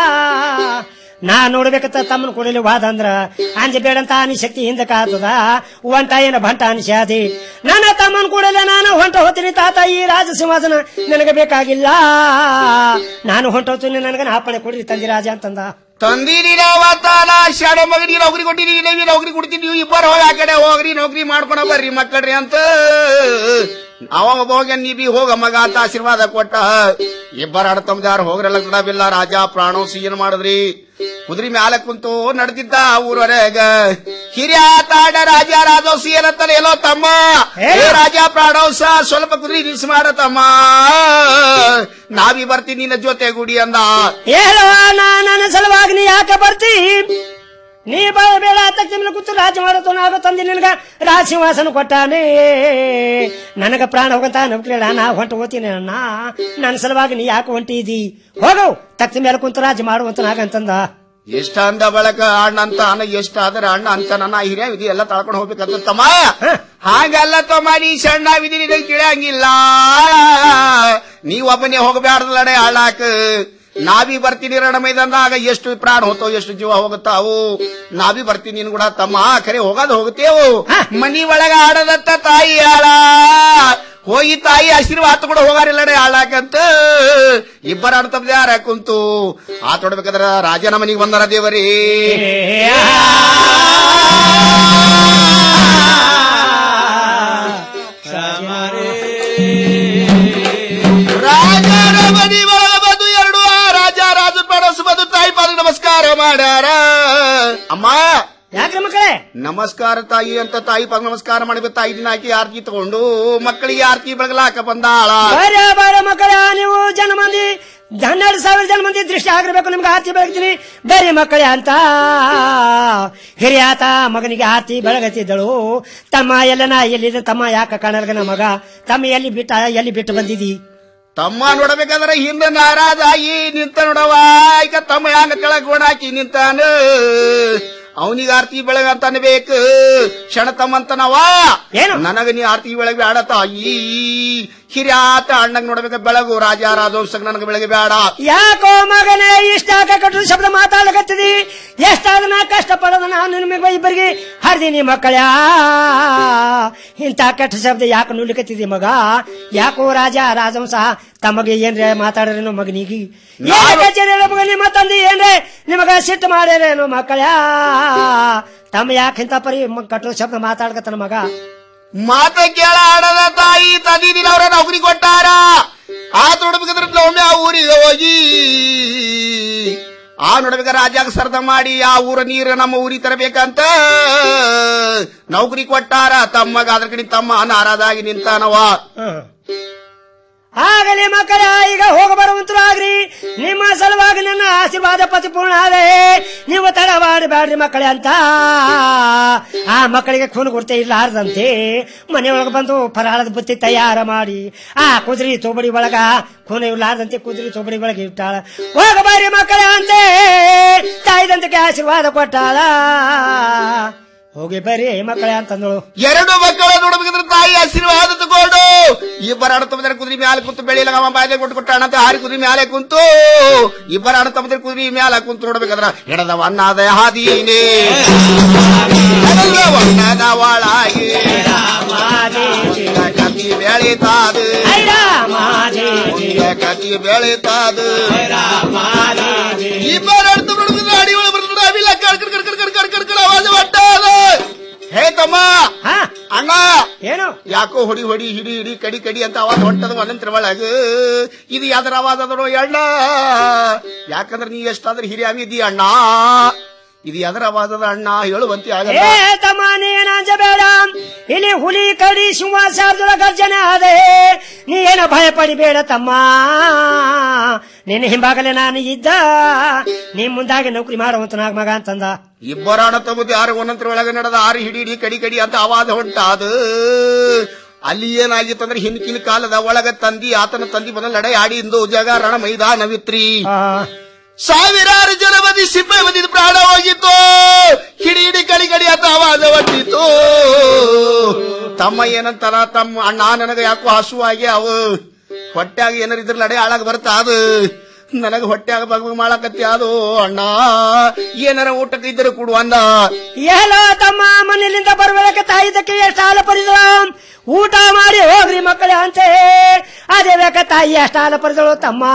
ನಾ ನೋಡ್ಬೇಕತ್ತ ತಮ್ಮನ ಕೊಡಲಿ ವಾದ ಅಂದ್ರ ಅಂಜ ಬೇಡಂತ ಅನಿ ಶಕ್ತಿ ಹಿಂದಕ ಆತದ ಒಂಟ ಏನ ಭಂಟ ಅನಿಸ್ಯಾದಿ ನನ್ನ ತಮ್ಮನ ಕೂಡಲೇ ನಾನು ಹೊಂಟ ಹೋಗ್ತೀನಿ ತಾತ ಈ ರಾಜ ಸಿಂಹಾಸನ ನನಗೆ ಬೇಕಾಗಿಲ್ಲ ನಾನು ಹೊಂಟೋತೀನಿ ನನಗೆ ಹಾಪಳೆ ಕೊಡ್ರಿ ತಂದಿ ರಾಜ ಅಂತಂದ ತಂದಿರಿ ನಾವತ್ತಾನ ಶಾಡ ಮಗನಿಗೆ ನೌಕರಿ ಕೊಟ್ಟಿರಿ ನೀವು ನೌಕರಿ ಕೊಡ್ತೀನಿ ನೀವು ಇಬ್ಬರು ಹೋಗಿ ಆ ಕಡೆ ಹೋಗ್ರಿ ನೌಕರಿ ಮಾಡ್ಕೊಂಡ ಬರ್ರಿ ಮಕ್ಕಳ್ರಿ ಅಂತ ಅವಾಗ ಹೋಗ ನೀ ಬಿ ಹೋಗ ಮಗ ಅಂತ ಆಶೀರ್ವಾದ ಕೊಟ್ಟ ಇಬ್ಬರ ಅಡತಮ್ದಾರ ಹೋಗ್ರಲ್ಲ ಬಿಲ್ಲ ರಾಜ ಪ್ರಾಣೋಸಿ ಏನ್ ಮಾಡಿದ್ರಿ ಕುದುರೆ ಮ್ಯಾಲ ಕುಂತು ನಡೆದಿದ್ದ ಊರವರೆಗ ಹಿರಿಯ ತಾಡ ರಾಜ ರಾಜೋಸಿ ಏನಂತಾನೆ ಎಲ್ಲೋ ತಮ್ಮ ಏ ರಾಜ ಪ್ರಾಣೋಸ ಸ್ವಲ್ಪ ಕುದುರೆ ನಿಲ್ಸಿ ಮಾಡ ತಮ್ಮ ನಾವಿ ಬರ್ತೀನಿ ನಿನ್ನ ಜೊತೆ ಗುಡಿ ಅಂದ ಹೇಳುವ ನಾ ನನ್ನ ಸಲುವಾಗಿ ನೀ ಯಾಕೆ ಬರ್ತಿ ನೀ ಬರಬೇಡ ತಕ್ಷಣ ಕೂತು ರಾಜ ಮಾಡುತ್ತ ನಾಗ ತಂದಿ ನಿನಗ ರಾಜ ಸಿಂಹಾಸನ ಕೊಟ್ಟಾನೆ ನನಗ ಪ್ರಾಣ ಹೋಗಂತ ನೌಕರಿ ನಾ ಹೊಂಟ ಹೋಗ್ತೀನಿ ಅಣ್ಣ ನನ್ನ ಸಲುವಾಗಿ ನೀ ಯಾಕೆ ಹೊಂಟಿದಿ ಹೋಗವು ತಕ್ಕ ಮೇಲೆ ಕುಂತು ರಾಜ ಮಾಡುವಂತ ನಾಗಂತಂದ ಎಷ್ಟ ಅಂದ ಬಳಕ ಅಣ್ಣ ಅಂತ ಅಣ್ಣ ಎಷ್ಟ ಆದ್ರ ಅಣ್ಣ ಅಂತ ನನ್ನ ಹಿರಿಯ ವಿಧಿ ಎಲ್ಲ ತಳ್ಕೊಂಡು ಹೋಗ್ಬೇಕಂತ ತಮ್ಮ ಹಾಗಲ್ಲ ತಮ್ಮ ನೀ ಸಣ್ಣ ವಿಧಿ ನಿನಗೆ ತಿಳಿಯಂಗಿಲ್ಲ ನೀವ್ ಒಬ್ಬನೇ ಹೋಗಬ್ಯಾರ್ದಲ್ಲಡೆ ಆಳಾಕ ನಾವಿ ಬರ್ತೀನಿ ರಣ ಮೈದಾನದಾಗ ಎಷ್ಟು ಪ್ರಾಣ ಹೋತೋ ಎಷ್ಟು ಜೀವ ಹೋಗುತ್ತಾವು ನಾವಿ ಬರ್ತೀನಿ ನೀನು ಕೂಡ ತಮ್ಮ ಖರೆ ಹೋಗೋದು ಹೋಗುತ್ತೇವು ಮನಿ ಒಳಗ ಆಡದತ್ತ ತಾಯಿ ಆಳ ಹೋಗಿ ತಾಯಿ ಆಶೀರ್ವಾದ ಕೂಡ ಹೋಗಾರಿಲ್ಲಡೆ ಆಳಾಕಂತ ಇಬ್ಬರ ಆಡ್ತದ ಯಾರ ಕುಂತು ಆತೊಡ್ಬೇಕಾದ್ರ ರಾಜನ ಮನಿಗೆ ಬಂದಾರ ದೇವರೇ ರಾಜನ ಮನಿ ಒಳಗ ಬಂದು ಮಾಡ್ಯಾರ ಅಮ್ಮ ಯಾಕ್ರಿ ಮಕ್ಕಳೇ ನಮಸ್ಕಾರ ತಾಯಿ ಅಂತ ತಾಯಿ ಪದ ನಮಸ್ಕಾರ ಮಾಡಬೇಕು ತಾಯಿ ದಿನ ಹಾಕಿ ಆರ್ತಿ ತಗೊಂಡು ಮಕ್ಕಳಿಗೆ ಆರ್ತಿ ಬೆಳಗಲಾಕ ಬಂದಾಳ ಬಾರ ಬಾರ ಮಕ್ಕಳ ನೀವು ಜನ ಮಂದಿ ಹನ್ನೆರಡು ಸಾವಿರ ಜನ ಮಂದಿ ದೃಷ್ಟಿ ಆಗಿರ್ಬೇಕು ನಿಮ್ಗೆ ಆರ್ತಿ ಬೆಳಗ್ತೀನಿ ಬೇರೆ ಮಕ್ಕಳೇ ಅಂತ ಹಿರಿಯಾತ ಮಗನಿಗೆ ಆರ್ತಿ ಬೆಳಗತ್ತಿದ್ದಳು ತಮ್ಮ ಎಲ್ಲನ ಎಲ್ಲಿದೆ ತಮ್ಮ ಯಾಕ ಕಾಣಲ್ಗನ ಮಗ ತಮ್ಮ ಎಲ್ಲಿ ಬಿಟ್ಟ ಎಲ್ಲಿ ಬಿಟ್ಟು ಬಂದಿದಿ ತಮ್ಮ ನೋಡಬೇಕಾದ್ರೆ ಹಿಂದೆ ನಾರಾಜಾಗಿ ನಿಂತ ನೋಡವ ಈಗ ತಮ್ಮ ಹ್ಯಾಂಗ ಕೆಳಗ್ ಗೋಣ ಹಾಕಿ ನಿಂತಾನ ಅವನಿಗೆ ಆರ್ತಿ ಬೆಳಗ ಅಂತ ಅನ್ಬೇಕು ಕ್ಷಣ ತಮ್ಮಂತನವ ಏನು ನನಗ ನೀ ಆರ್ತಿ ಬೆಳಗ್ಗೆ ಬೇಡ ತಾಯಿ ಹಿರಿಯಾತ ಅಣ್ಣಗ್ ನೋಡ್ಬೇಕ ಬೆಳಗು ರಾಜ ರಾಜವಂಶಕ್ ನನಗೆ ಬೆಳಗ್ಗೆ ಬೇಡ ಯಾಕೋ ಮಗನೇ ಇಷ್ಟ ಕಟ್ಟು ಶಬ್ದ ಮಾತಾಡಕತ್ತಿದಿ ಎಷ್ಟಾದ ನಾ ಕಷ್ಟ ಪಡೋದ ನಾನು ನಿಮಗೆ ಇಬ್ಬರಿಗೆ ಹರಿದೀನಿ ಮಕ್ಕಳ ಇಂಥ ಕೆಟ್ಟ ಶಬ್ದ ಯಾಕೆ ನುಲಿಕತ್ತಿದಿ ಮಗ ಯಾಕೋ ರಾಜ ರಾಜವಂಶ ತಮಗೆ ಏನ್ರೆ ಮಾತಾಡ್ರೇನೋ ಮಗನಿಗೆ ಏನ್ ಕಚೇರಿ ಮಗ ನಿಮ್ಮ ತಂದೆ ಏನ್ರೆ ನಿಮಗ ಸಿಟ್ಟು ಮಾಡ್ಯಾರೇನೋ ಮಕ್ಕಳ ತಮ್ಮ ಯಾಕೆ ಇಂಥ ಪರಿ ಮ- ಕಟ್ಟೋ ಶಬ್ದ ಮಾತಾಡ್ಕತ್ತನ ಮಗ ಮಾತ ಕೇಳ ಆಡದ ತಾಯಿ ತಂದಿ ದಿನ ಅವ್ರ ನೌಕರಿ ಕೊಟ್ಟಾರ ಆ ನೋಡ್ಬೇಕಾದ್ರೆ ಒಮ್ಮೆ ಆ ಊರಿಗೆ ಹೋಗಿ ಆ ನೋಡ್ಬೇಕ ರಾಜಾಗ ಸರ್ದ ಮಾಡಿ ಆ ಊರ ನೀರು ನಮ್ಮ ಊರಿಗೆ ತರಬೇಕಂತ ನೌಕರಿ ಕೊಟ್ಟಾರ ತಮ್ಮಗ ಅದ್ರ ಕಡೆ ತಮ್ಮ ನಾರಾದಾಗಿ ನಿಂತಾನವ ಆಗಲಿ ಮಕ್ಕಳ ಈಗ ಹೋಗ ಬರುವಂತರಾಗ್ರಿ ನಿಮ್ಮ ಸಲುವಾಗಿ ನನ್ನ ಆಶೀರ್ವಾದ ಪತಿಪೂರ್ಣ ಆದೆ ನೀವು ತಡ ಮಾಡಬೇಡ್ರಿ ಮಕ್ಕಳೇ ಅಂತ ಆ ಮಕ್ಕಳಿಗೆ ಖೂನು ಗುರ್ತೆ ಇರ್ಲಾರ್ದಂತೆ ಮನೆಯೊಳಗೆ ಬಂದು ಫರಾಳದ ಬುತ್ತಿ ತಯಾರ ಮಾಡಿ ಆ ಕುದುರೆ ತೋಬಡಿ ಒಳಗ ಖೂನು ಇರ್ಲಾರ್ದಂತೆ ಕುದುರೆ ತೋಬಡಿ ಒಳಗೆ ಇಟ್ಟಾಳ ಹೋಗಬಾರಿ ಮಕ್ಕಳೇ ಅಂತೆ ತಾಯಿದಂತಕ್ಕೆ ಆಶೀರ್ವಾದ ಕೊಟ್ಟಾಳ ಹೋಗಿ ಬರ್ರಿ ಮಕ್ಕಳೇ ಅಂತಂದಳು ಎರಡು ಮಕ್ಕಳ ನೋಡ್ಬೇಕಾದ್ರೆ ತಾಯಿ ಆಶೀರ್ವಾದ ತಗೊಂಡು ಇಬ್ಬರ ಅಣ್ಣ ತಮ್ಮದ್ರ ಕುದುರೆ ಮ್ಯಾಲೆ ಕುಂತು ಬೆಳಿಲ್ಲ ಅವ ಬಾಯಿಲೆ ಕೊಟ್ಟು ಕೊಟ್ಟಾಣಂತ ಹಾರಿ ಕುದುರೆ ಮ್ಯಾಲೆ ಕುಂತು ಇಬ್ಬರ ಅಣ್ಣ ತಮ್ಮದ್ರ ಕುದುರೆ ಮ್ಯಾಲೆ ಕುಂತು ನೋಡ್ಬೇಕಾದ್ರ ಎಡದ ವಣ್ಣದ ಹಾದೀನೆ ಎಡದ ವಣ್ಣದ ಒಳಗೆ ಕತಿ ಬೆಳಿತಾದ ಕತಿ ಬೆಳಿತಾದ ಇಬ್ಬರ ಅಣ್ಣ ತಮ್ಮ ನೋಡ್ಬೇಕಾದ್ರೆ ಅಡಿ ಒಳಗೆ ಬರ್ತಾರೆ ಅವಿಲ್ಲ ಕಡ್ ಕಡ್ ಕಡ್ ಕಡ್ ಕಡ್ ಕಡ್ ಕಡ್ ಆವಾಜ ಹೊಟ್ಟಾದ ಹೇ ತಮ್ಮ ಅಣ್ಣ ಏನು ಯಾಕೋ ಹೊಡಿ ಹೊಡಿ ಹಿಡಿ ಹಿಡಿ ಕಡಿ ಕಡಿ ಅಂತ ಅವಾಜ ಹೊಂಟದ ಒಂದಂತ್ರ ಒಳಗ ಇದು ಯಾವ್ದಾರ ಅವಾಜ ಅದರೋ ಅಣ್ಣ ಯಾಕಂದ್ರೆ ನೀ ಎಷ್ಟಾದ್ರೆ ಹಿರಿಯಾಗಿದ್ದಿ ಅಣ್ಣ ಇದು ಯಾವ್ದಾರ ಅವಾಜ ಅದ ಅಣ್ಣ ಹೇಳುವಂತೆ ಆಗಲ್ಲ ಏ ತಮ್ಮ ನೀನ ಅಂಜಬೇಡ ಇಲ್ಲಿ ಹುಲಿ ಕಡಿ ಸಿಂಹ ಶಾರ್ದುಳ ಗರ್ಜನೆ ಅದೇ ನೀ ಏನು ಭಯ ಪಡಿಬೇಡ ತಮ್ಮ ನಿನ್ನ ಹಿಂಭಾಗಲೇ ನಾನು ಇದ್ದ ನೀ ಮುಂದಾಗಿ ನೌಕರಿ ಮಾಡುವಂತ ನಾಗ ಮಗ ಅಂತಂದ ಇಬ್ಬರ ಅಣ್ಣ ತಮ್ಮದು ಯಾರು ಒಂದಂತ್ರ ಒಳಗೆ ನಡೆದ ಆರು ಹಿಡಿ ಹಿಡಿ ಕಡಿ ಕಡಿ ಅಂತ ಅವಾಜ ಹೊಂಟಾದ ಅಲ್ಲಿ ಏನಾಗಿತ್ತಂದ್ರೆ ಹಿಂದಿನ ಕಾಲದ ಒಳಗ ತಂದಿ ಆತನ ತಂದಿ ಬಂದ ಲಡೆ ಆಡಿ ಇಂದು ಜಗ ರಣ ಮೈದಾನವಿತ್ರಿ ಸಾವಿರಾರು ಜನ ಮಂದಿ ಸಿಪ್ಪೆ ಬಂದಿದ್ದು ಪ್ರಾಣ ಹೋಗಿತ್ತು ಹಿಡಿ ಹಿಡಿ ಕಡಿ ಕಡಿ ಅಂತ ಆವಾಜ ಹೊಟ್ಟಿತ್ತು ತಮ್ಮ ಏನಂತಾರ ತಮ್ಮ ಅಣ್ಣ ನನಗ ಯಾಕೋ ಹಸುವಾಗಿ ಅವು ಹೊಟ್ಟ್ಯಾಗ ಏನಾರ ಇದ್ರ ಲಡೆ ಹಾಳಾಗ ಬರ್ತಾ ಅದು ನನಗ ಹೊಟ್ಟ್ಯಾಗ ಬಗ್ ಮಾಡಕತ್ತಿ ಅದು ಅಣ್ಣ ಏನಾರ ಊಟಕ್ಕೆ ಇದ್ದರೆ ಕೊಡು ಅಂದ ಎಲ್ಲ ತಮ್ಮ ಮನೆಯಲ್ಲಿಂದ ಬರುವುದಕ್ಕೆ ತಾಯಿದಕ್ಕೆ ಎಷ್ಟು ಹಾಲ ಪರಿದ ಊಟ ಮಾಡಿ ಹೋಗ್ರಿ ಮಕ್ಕಳೇ ಅಂತೆ ಅದೇ ಬೇಕ ತಾಯಿ ಎಷ್ಟು ಹಾಲ ಪರಿದಳು ತಮ್ಮ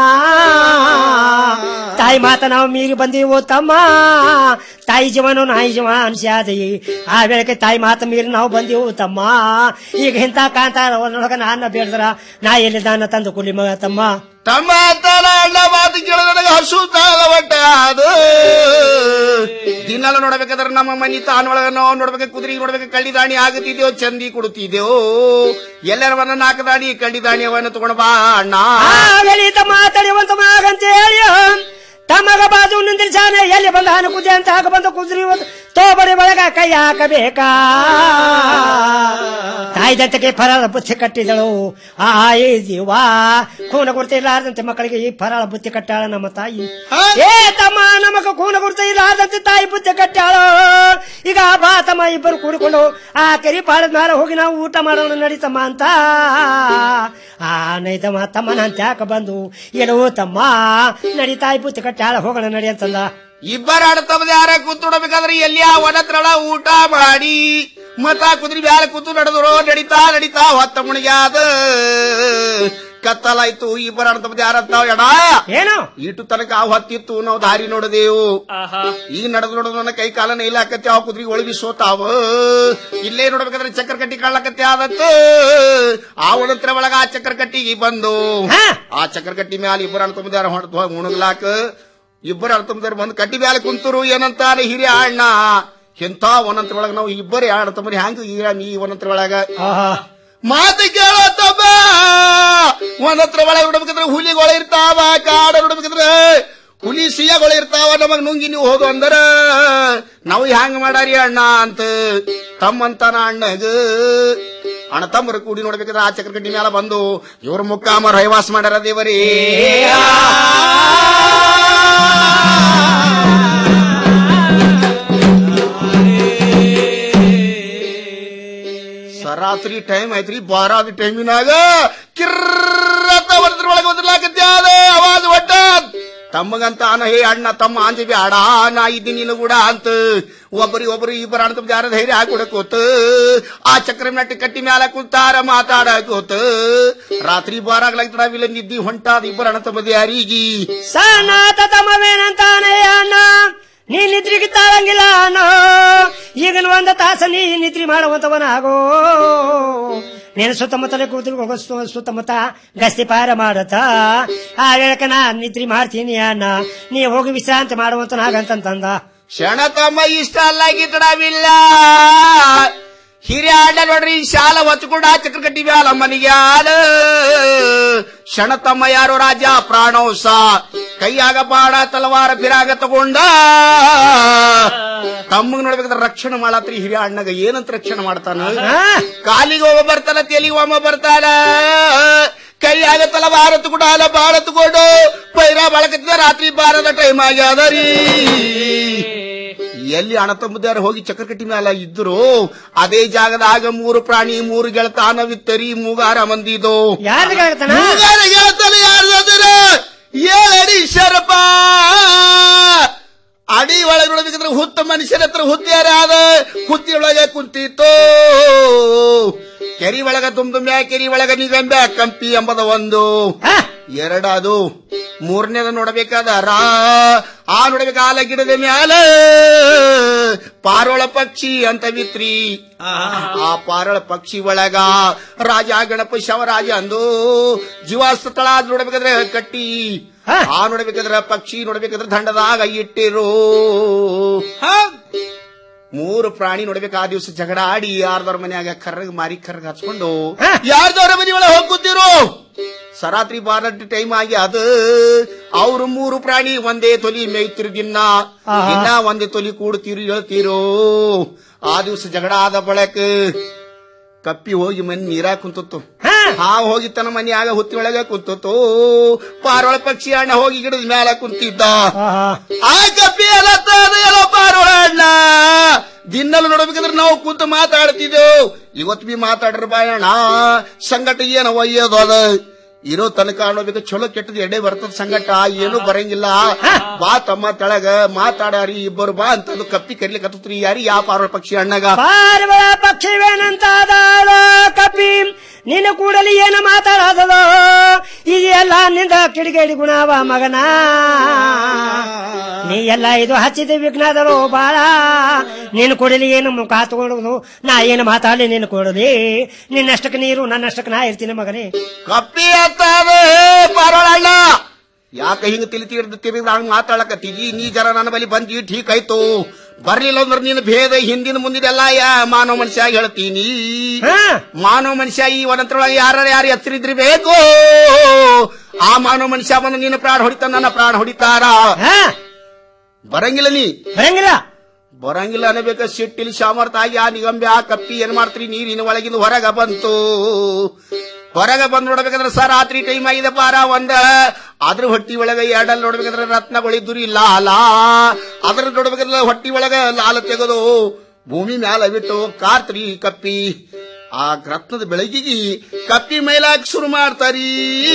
ತಾಯಿ ಮಾತ ನಾವು ಮೀರಿ ಬಂದೀವು ತಮ್ಮ ತಾಯಿ ಜೀವನ ನಾಯಿ ಜೀವ ಅನ್ಸ್ಯಾದಿ ಆ ವೇಳೆಗೆ ತಾಯಿ ಮಾತ ಮೀರಿ ನಾವು ಬಂದೀವು ತಮ್ಮ ಈಗ ಇಂಥ ಕಾಂತಾರ ಒಳಗ ನಾನ್ನ ಬೇಡದ್ರ ನಾ ಎಲ್ಲಿ ದಾನ ತಂದು ಕೊಡ್ಲಿ ಮಗ ತಮ್ಮ ತಮ್ಮ ತಾನ ಅಣ್ಣ ಮಾತು ಕೇಳ ನನಗೆ ಹಸು ತಾಳ ಹೊಟ್ಟೆ ಅದು ದಿನಾಲು ನೋಡ್ಬೇಕಾದ್ರೆ ನಮ್ಮ ಮನಿ ತಾನ ಒಳಗ ನಾವು ನೋಡ್ಬೇಕು ಕುದುರೆ ನೋಡ್ಬೇಕು ಕಳ್ಳಿ ದಾಣಿ ಆಗುತ್ತಿದ್ದೇವು ಚಂದಿ ಕೊಡುತ್ತಿದ್ದೆವು ಎಲ್ಲರವನ್ನ ನಾಲ್ಕು ದಾಣಿ ಕಳ್ಳಿ ದಾಣಿಯವನ್ನ ತಗೊಂಡು ಬಾ ಅಣ್ಣ ಆಗಲಿ ತಮ್ಮ ತಡೆಯುವಂತ ಮಗಂತ ಹೇಳಿ ತಮ್ಮಗ ಬಾಜು ನಿಂದಿರ್ಸಾನೆ ಎಲ್ಲಿ ಬಂದ ಹಾನು ಕುದಿ ಅಂತ ಹಾಕ ಬಂದ ಕುದ್ರಿ ತೋಬಡಿ ಒಳಗ ಕೈ ಹಾಕಬೇಕಾ ತಾಯಿ ದತ್ತಕ್ಕೆ ಫರಾಳ ಬುತ್ತಿ ಕಟ್ಟಿದಳು ಆ ಏ ಜೀವ ಖೂನ ಗುರ್ತಿರ್ಲಾರ್ದಂತೆ ಮಕ್ಕಳಿಗೆ ಈ ಫರಾಳ ಬುತ್ತಿ ಕಟ್ಟಾಳ ನಮ್ಮ ತಾಯಿ ಏ ತಮ್ಮ ನಮಗ ಖೂನ ಗುರ್ತ ಇರ್ಲಾರ್ದಂತೆ ತಾಯಿ ಬುತ್ತಿ ಕಟ್ಟಾಳು ಈಗ ಬಾ ತಮ್ಮ ಇಬ್ಬರು ಕೂಡಿಕೊಂಡು ಆ ಕೆರಿ ಪಾಳದ ಮೇಲೆ ಹೋಗಿ ನಾವು ಊಟ ಮಾಡೋಣ ನಡೀತಮ್ಮ ಅಂತ ಆ ನೈತಮ್ಮ ತಮ್ಮನ ಅಂತ ಯಾಕ ಬಂದು ಏನೋ ತಮ್ಮ ನಡಿ ತಾಯಿ ಬುತ್ತಿ ಕಟ್ಟಾಳ ಹೋಗೋಣ ನಡಿ ಅಂತಂದ ಇಬ್ಬರ ಅಡತಮ್ಮದ ಯಾರ ಕೂತ್ಕೊಡ್ಬೇಕಾದ್ರೆ ಎಲ್ಲಿ ಆ ಒಣತ್ರಳ ಊಟ ಮಾಡಿ ಮತ್ತ ಆ ಕುದುರೆ ಬ್ಯಾಳ ಕೂತು ನಡೆದ್ರು ನಡಿತಾ ನಡಿತಾ ಹೊತ್ತ ಮುಣಿಗ್ಯಾದ ಕತ್ತಲಾಯ್ತು ಇಬ್ಬರ ಅಡತಮ್ಮದ ಯಾರಂತಾವ ಎಡ ಏನು ಇಟ್ಟು ತನಕ ಆ ಹೊತ್ತಿತ್ತು ನಾವು ದಾರಿ ನೋಡದೇವು ಈಗ ನಡೆದು ನೋಡಿದ್ರು ನನ್ನ ಕೈ ಕಾಲನ ಇಲ್ಲ ಆಕತ್ತೆ ಆ ಕುದುರೆ ಒಳಗಿ ಸೋತಾವ ಇಲ್ಲೇ ನೋಡ್ಬೇಕಾದ್ರೆ ಚಕ್ರ ಕಟ್ಟಿ ಕಾಳಕತ್ತೆ ಆದತ್ತ ಆ ಒಣತ್ರ ಒಳಗ ಆ ಚಕ್ರ ಕಟ್ಟಿಗೆ ಬಂದು ಆ ಚಕ್ರ ಕಟ್ಟಿ ಮ್ಯಾಲ ಇಬ್ಬರ ಅಣ್ಣ ತಮ್ಮದ ಯಾರ ಹೊಡೆದು ಮುಣಗ್ಲಾಕ ಇಬ್ಬರು ಅಣ್ತಮ್ಮದವ್ರು ಬಂದು ಕಟ್ಟಿ ಮ್ಯಾಲ ಕುಂತರು ಏನಂತಾನೆ ಹಿರಿಯ ಅಣ್ಣ ಎಂತ ಒಂದಂತ್ರ ಒಳಗ ನಾವು ಇಬ್ಬರೇ ಅಣ್ತಮ್ಮರಿ ಹ್ಯಾಂಗ ಈಗ ಈ ಒಂದಂತ್ರ ಒಳಗ ಮಾತು ಕೇಳತ್ತಮ್ಮ ಒಂದತ್ರ ಒಳಗೆ ನೋಡ್ಬೇಕಂದ್ರೆ ಹುಲಿಗಳು ಇರ್ತಾವ ಕಾಡ ನೋಡ್ಬೇಕಂದ್ರೆ ಹುಲಿ ಸಿಯಗಳು ಇರ್ತಾವ ನಮಗ್ ನುಂಗಿ ನೀವು ಹೋದು ಅಂದರ ನಾವು ಹ್ಯಾಂಗ ಮಾಡಾರಿ ಅಣ್ಣ ಅಂತ ತಮ್ಮಂತನ ಅಣ್ಣಗ ಅಣ್ಣ ತಮ್ಮರು ಕೂಡಿ ನೋಡ್ಬೇಕಾದ್ರೆ ಆ ಚಕ್ರಕಟ್ಟಿ ಮ್ಯಾಲ ಬಂದು ಇವ್ರ ಮುಕ್ಕಾಮ ರೈವಾಸ ಮಾಡ್ಯಾರ ದೇವರೇ ಸರಾತ್ರಿ ಟೈಮ್ ಐತ್ರಿ ಬಾರಾದ ಟೈಮಿನಾಗ ಕಿರ್ರತ ಒಂದ್ರ ಒಳಗೆ ಒಂದ್ರಲಾಕತ್ಯಾದ ಅವಾಜ್ ಒಟ್ಟ ತಮ್ಮಗಂತ ಅನ ಹೇ ಅಣ್ಣ ತಮ್ಮ ಅಂಜಿ ಬ್ಯಾಡ ನಾ ಇದ್ದೀನಿ ನೀನು ಕೂಡ ಅಂತ ಒಬ್ಬರಿ ಒಬ್ಬರು ಇಬ್ಬರು ಅಣ್ಣ ತಮ್ಮ ಯಾರ ಧೈರ್ಯ ಹಾಕೊಡಕೋತ ಆ ಚಕ್ರ ನಟ್ಟಿ ಕಟ್ಟಿ ಮ್ಯಾಲ ಕುಂತಾರ ಮಾತಾಡಕೋತ ರಾತ್ರಿ ಬಾರಾಗ್ಲಾಗ್ತಡವಿಲ್ಲ ನಿದ್ದಿ ಹೊಂಟಾದ ಇಬ್ಬರು ಅಣ್ಣ ತಮ್ಮದ ಯಾರಿಗಿ ಸನಾತ ತಮವೇನಂತಾನೆ ಅಣ್ಣ ನೀ ನಿದ್ರಿಗೆ ತಾಳಂಗಿಲ್ಲ ಅಣ್ಣ ಈಗಿನ ಒಂದು ತಾಸ ನೀ ನಿದ್ರಿ ಮಾಡುವಂತವನಾಗೋ ನೀನು ಸುತ್ತಮುತ್ತಲೇ ಕೂತು ಹೋಗೋ ಸು- ಸುತ್ತಮುತ್ತ ಗಸ್ತಿ ಪಾರ ಮಾಡತ್ತ ಆ ವೇಳಕ ನಾ ನಿದ್ರಿ ಮಾಡ್ತೀನಿ ಅಣ್ಣ ನೀ ಹೋಗಿ ವಿಶ್ರಾಂತಿ ಮಾಡುವಂತನಾಗಂತಂದ ಕ್ಷಣ ತಮ್ಮ ಇಷ್ಟ ಅಲ್ಲ ಗಿಟ್ಟಡವಿಲ್ಲ ಹಿರಿಯ ಅಡ್ಡ ನೋಡ್ರಿ ಶಾಲ ಹೊಚ್ಕೊಂಡ ಚಕ್ರಕಟ್ಟಿ ಮ್ಯಾಲ ಮನಿಗೆ ಆದ ಕ್ಷಣ ತಮ್ಮ ಯಾರು ರಾಜ ಪ್ರಾಣೋಸ ಕೈಯಾಗ ಬಾಣ ತಲವಾರ ಬಿರಾಗ ತಗೊಂಡ ತಮ್ಮಗ್ ನೋಡ್ಬೇಕಾದ್ರೆ ರಕ್ಷಣೆ ಮಾಡತ್ರಿ ಹಿರಿಯ ಅಣ್ಣಗ ಏನಂತ ರಕ್ಷಣೆ ಮಾಡ್ತಾನ ಕಾಲಿಗೆ ಒಬ್ಬ ಬರ್ತಾನ ತೆಲಿಗೆ ಒಬ್ಬ ಬರ್ತಾನ ಕೈಯಾಗ ತಲವಾರ ತಗೊಂಡ ಬಾಳ ತಗೊಂಡು ಪೈರ ಬಳಕತ್ತಿದ ರಾತ್ರಿ ಬಾರದ ಟೈಮ್ ಆಗ್ಯಾದ ರೀ ಎಲ್ಲಿ ಅಣತಂಬದಾರ ಹೋಗಿ ಚಕ್ರಕಟ್ಟಿ ಮ್ಯಾಲ ಇದ್ರು ಅದೇ ಜಾಗದಾಗ ಮೂರು ಪ್ರಾಣಿ ಮೂರು ಗೆಳತಾನವಿತ್ತರಿ ಮೂಗಾರ ಮಂದಿದು ಯಾರಿಗಾಗತ್ತಾನ? ಮೂಗಾರ ಗೆಳತನ ಯಾರ್ದಾದ್ರ ಏಳಡಿ ಶರಪ ಅಡಿ ಒಳಗೆ ನೋಡ್ಬೇಕಂದ್ರೆ ಹುತ್ತ ಮನುಷ್ಯರ ಹತ್ರ ಹುತ್ತಿಯಾರಾದ ಹುತ್ತಿ ಒಳಗೆ ಕುಂತಿತ್ತು ಕೆರಿ ಒಳಗ ತುಂಬ ತುಂಬ್ಯಾ ಕೆರಿ ಒಳಗ ನಿಗಂಬ್ಯಾ ಕಂಪಿ ಎಂಬುದ ಒಂದು ಎರಡದು ಮೂರನೇದ ನೋಡಬೇಕಾದಾರ ಆ ನೋಡ್ಬೇಕ ಆಲ ಗಿಡದ ಮ್ಯಾಲ ಪಾರೋಳ ಪಕ್ಷಿ ಅಂತ ವಿತ್ರಿ ಆ ಪಾರೋಳ ಪಕ್ಷಿ ಒಳಗ ರಾಜ ಗಣಪ ಶವರಾಜ ಅಂದು ಜೀವಾಸ್ತ ತಳ ನೋಡ್ಬೇಕಾದ್ರೆ ಕಟ್ಟಿ ಆ ನೋಡ್ಬೇಕಾದ್ರೆ ಪಕ್ಷಿ ನೋಡ್ಬೇಕಾದ್ರೆ ದಂಡದಾಗ ಇಟ್ಟಿರು ಮೂರು ಪ್ರಾಣಿ ನೋಡ್ಬೇಕು ಆ ದಿವಸ ಜಗಳ ಆಡಿ ಯಾರ್ದವ್ರ ಮನ್ಯಾಗ ಕರ್ರಗ್ ಮಾರಿ ಕರ್ರಗ್ ಹಚ್ಕೊಂಡು ಯಾರ್ದವ್ರ ಮನೆ ಒಳಗೆ ಹೋಗ್ಕೊತಿರು ಸರಾತ್ರಿ ಬಾರಟ್ ಟೈಮ್ ಆಗಿ ಅದು ಅವ್ರು ಮೂರು ಪ್ರಾಣಿ ಒಂದೇ ತೊಲಿ ಮೇಯ್ತಿರು ದಿನ ದಿನ ಒಂದೇ ತೊಲಿ ಕೂಡ್ತೀರು ಹೇಳ್ತೀರು ಆ ದಿವಸ ಜಗಳ ಆದ ಬಳಕ ಕಪ್ಪಿ ಹೋಗಿ ಮನೆ ನೀರಾಗ ಕುಂತತ್ತು ಹಾವು ಹೋಗಿ ತನ್ನ ಮನೆಯಾಗ ಹುತ್ತಿ ಒಳಗೆ ಕುಂತತ್ತು ಪಾರೋಳ ಪಕ್ಷಿ ಅಣ್ಣ ಹೋಗಿ ಗಿಡದ ಮ್ಯಾಲ ಕುಂತಿದ್ದ ಆ ಕಪ್ಪಿ ಎಲ್ಲ ಎಲ್ಲ ಪಾರೋಳ ಅಣ್ಣ ದಿನಲ್ಲೂ ನೋಡ್ಬೇಕಂದ್ರೆ ನಾವು ಕುಂತು ಮಾತಾಡ್ತಿದ್ದೆವು ಇವತ್ತು ಬಿ ಮಾತಾಡ್ರ ಬಾಯಣ್ಣ ಸಂಗಟ ಏನು ಒಯ್ಯೋದು ಅದ ಇರೋ ತನಕ ನೋಡ್ಬೇಕು ಚಲೋ ಕೆಟ್ಟದ ಎಡೆ ಬರ್ತದ ಸಂಗಟ ಏನು ಬರಂಗಿಲ್ಲ ಬಾ ತಮ್ಮ ತೆಳಗ ಮಾತಾಡ್ಯಾರಿ ಇಬ್ಬರು ಬಾ ಅಂತ ಕಪ್ಪಿ ಕರಿಲಿಕ್ಕೆ ಯಾರಿ ಯಾವ ಪಾರೋಳ ಪಕ್ಷಿ ಅಣ್ಣಗ ಪಾರ್ವಳ ಪಕ್ಷಿವೇನಂತಾದ ಕಪಿ ನಿನ್ನ ಕೂಡಲಿ ಏನು ಮಾತಾಡೋದೋ ಇದೆಲ್ಲ ನಿಂದ ಕಿಡಿಗೇಡಿ ಗುಣವ ಮಗನ ನೀ ಎಲ್ಲ ಇದು ಹಚ್ಚಿದ ವಿಘ್ನದರು ಬಾಳ ನಿನ್ನ ಕೂಡಲಿ ಏನು ಮುಖ ತಗೊಳ್ಳೋದು ನಾ ಏನು ಮಾತಾಡಲಿ ನಿನ್ನ ಕೂಡಲಿ ನಿನ್ನಷ್ಟಕ್ಕೆ ನೀರು ನನ್ನಷ್ಟಕ್ಕೆ ನಾ ಇರ್ತೀನಿ ಮಗನೇ ಕಪ್ಪಿ ಅಂತಾವೆ ಪಾರೋಳಣ್ಣ ಯಾಕ ಹಿಂಗ ತಿಳಿ ತಿರ್ದು ತಿರುಗಿ ಹಂಗ ಮಾತಾಡಕತ್ತೀವಿ ನೀ ಜರ ನನ್ನ ಬಳಿ ಬಂದಿ ಠೀಕ್ ಆಯ್ತು ಬರ್ಲಿಲ್ಲ ಅಂದ್ರೆ ನೀನು ಭೇದ ಹಿಂದಿನ ಮುಂದಿದೆಲ್ಲ ಯಾ ಮಾನವ ಮನುಷ್ಯ ಹೇಳ್ತೀನಿ ಮಾನವ ಮನುಷ್ಯ ಈ ಒಂದತ್ರೊಳಗೆ ಯಾರ ಯಾರು ಹೆಸರಿದ್ರಿ ಬೇಕು ಆ ಮಾನವ ಮನುಷ್ಯ ಬಂದು ನೀನು ಪ್ರಾಣ ಹೊಡಿತಾನ ನನ್ನ ಪ್ರಾಣ ಹೊಡಿತಾರ ಬರಂಗಿಲ್ಲ ನೀ ಬರಂಗಿಲ್ಲ ಬರಂಗಿಲ್ಲ ಅನ್ನಬೇಕ ಸಿಟ್ಟಿಲಿ ಸಾಮರ್ಥ ಆಗಿ ಆ ನಿಗಂಬೆ ಆ ಕಪ್ಪಿ ಏನ್ ಮಾಡ್ತೀರಿ ನೀರಿನ ಒಳಗಿಂದ ಹೊರಗ ಬಂತು ಹೊರಗ ಬಂದ್ ನೋಡ್ಬೇಕಂದ್ರೆ ಸರ್ ರಾತ್ರಿ ಟೈಮ್ ಆಗಿದೆ ಪಾರ ಒಂದ ಅದ್ರ ಹೊಟ್ಟಿ ಒಳಗ ಎರಡಲ್ಲಿ ನೋಡ್ಬೇಕಂದ್ರೆ ರತ್ನಗಳಿದ್ದುರಿ ಲಾಲ ಅದ್ರ ನೋಡ್ಬೇಕಂದ್ರೆ ಹೊಟ್ಟಿ ಒಳಗ ಲಾಲ ತೆಗೆದು ಭೂಮಿ ಮ್ಯಾಲ ಬಿಟ್ಟು ಕಾರ್ತ್ರಿ ಕಪ್ಪಿ ಆ ರತ್ನದ ಬೆಳಗಿಗೆ ಕಪ್ಪಿ ಮೈಲಾಕ್ ಶುರು ಮಾಡ್ತಾರೀ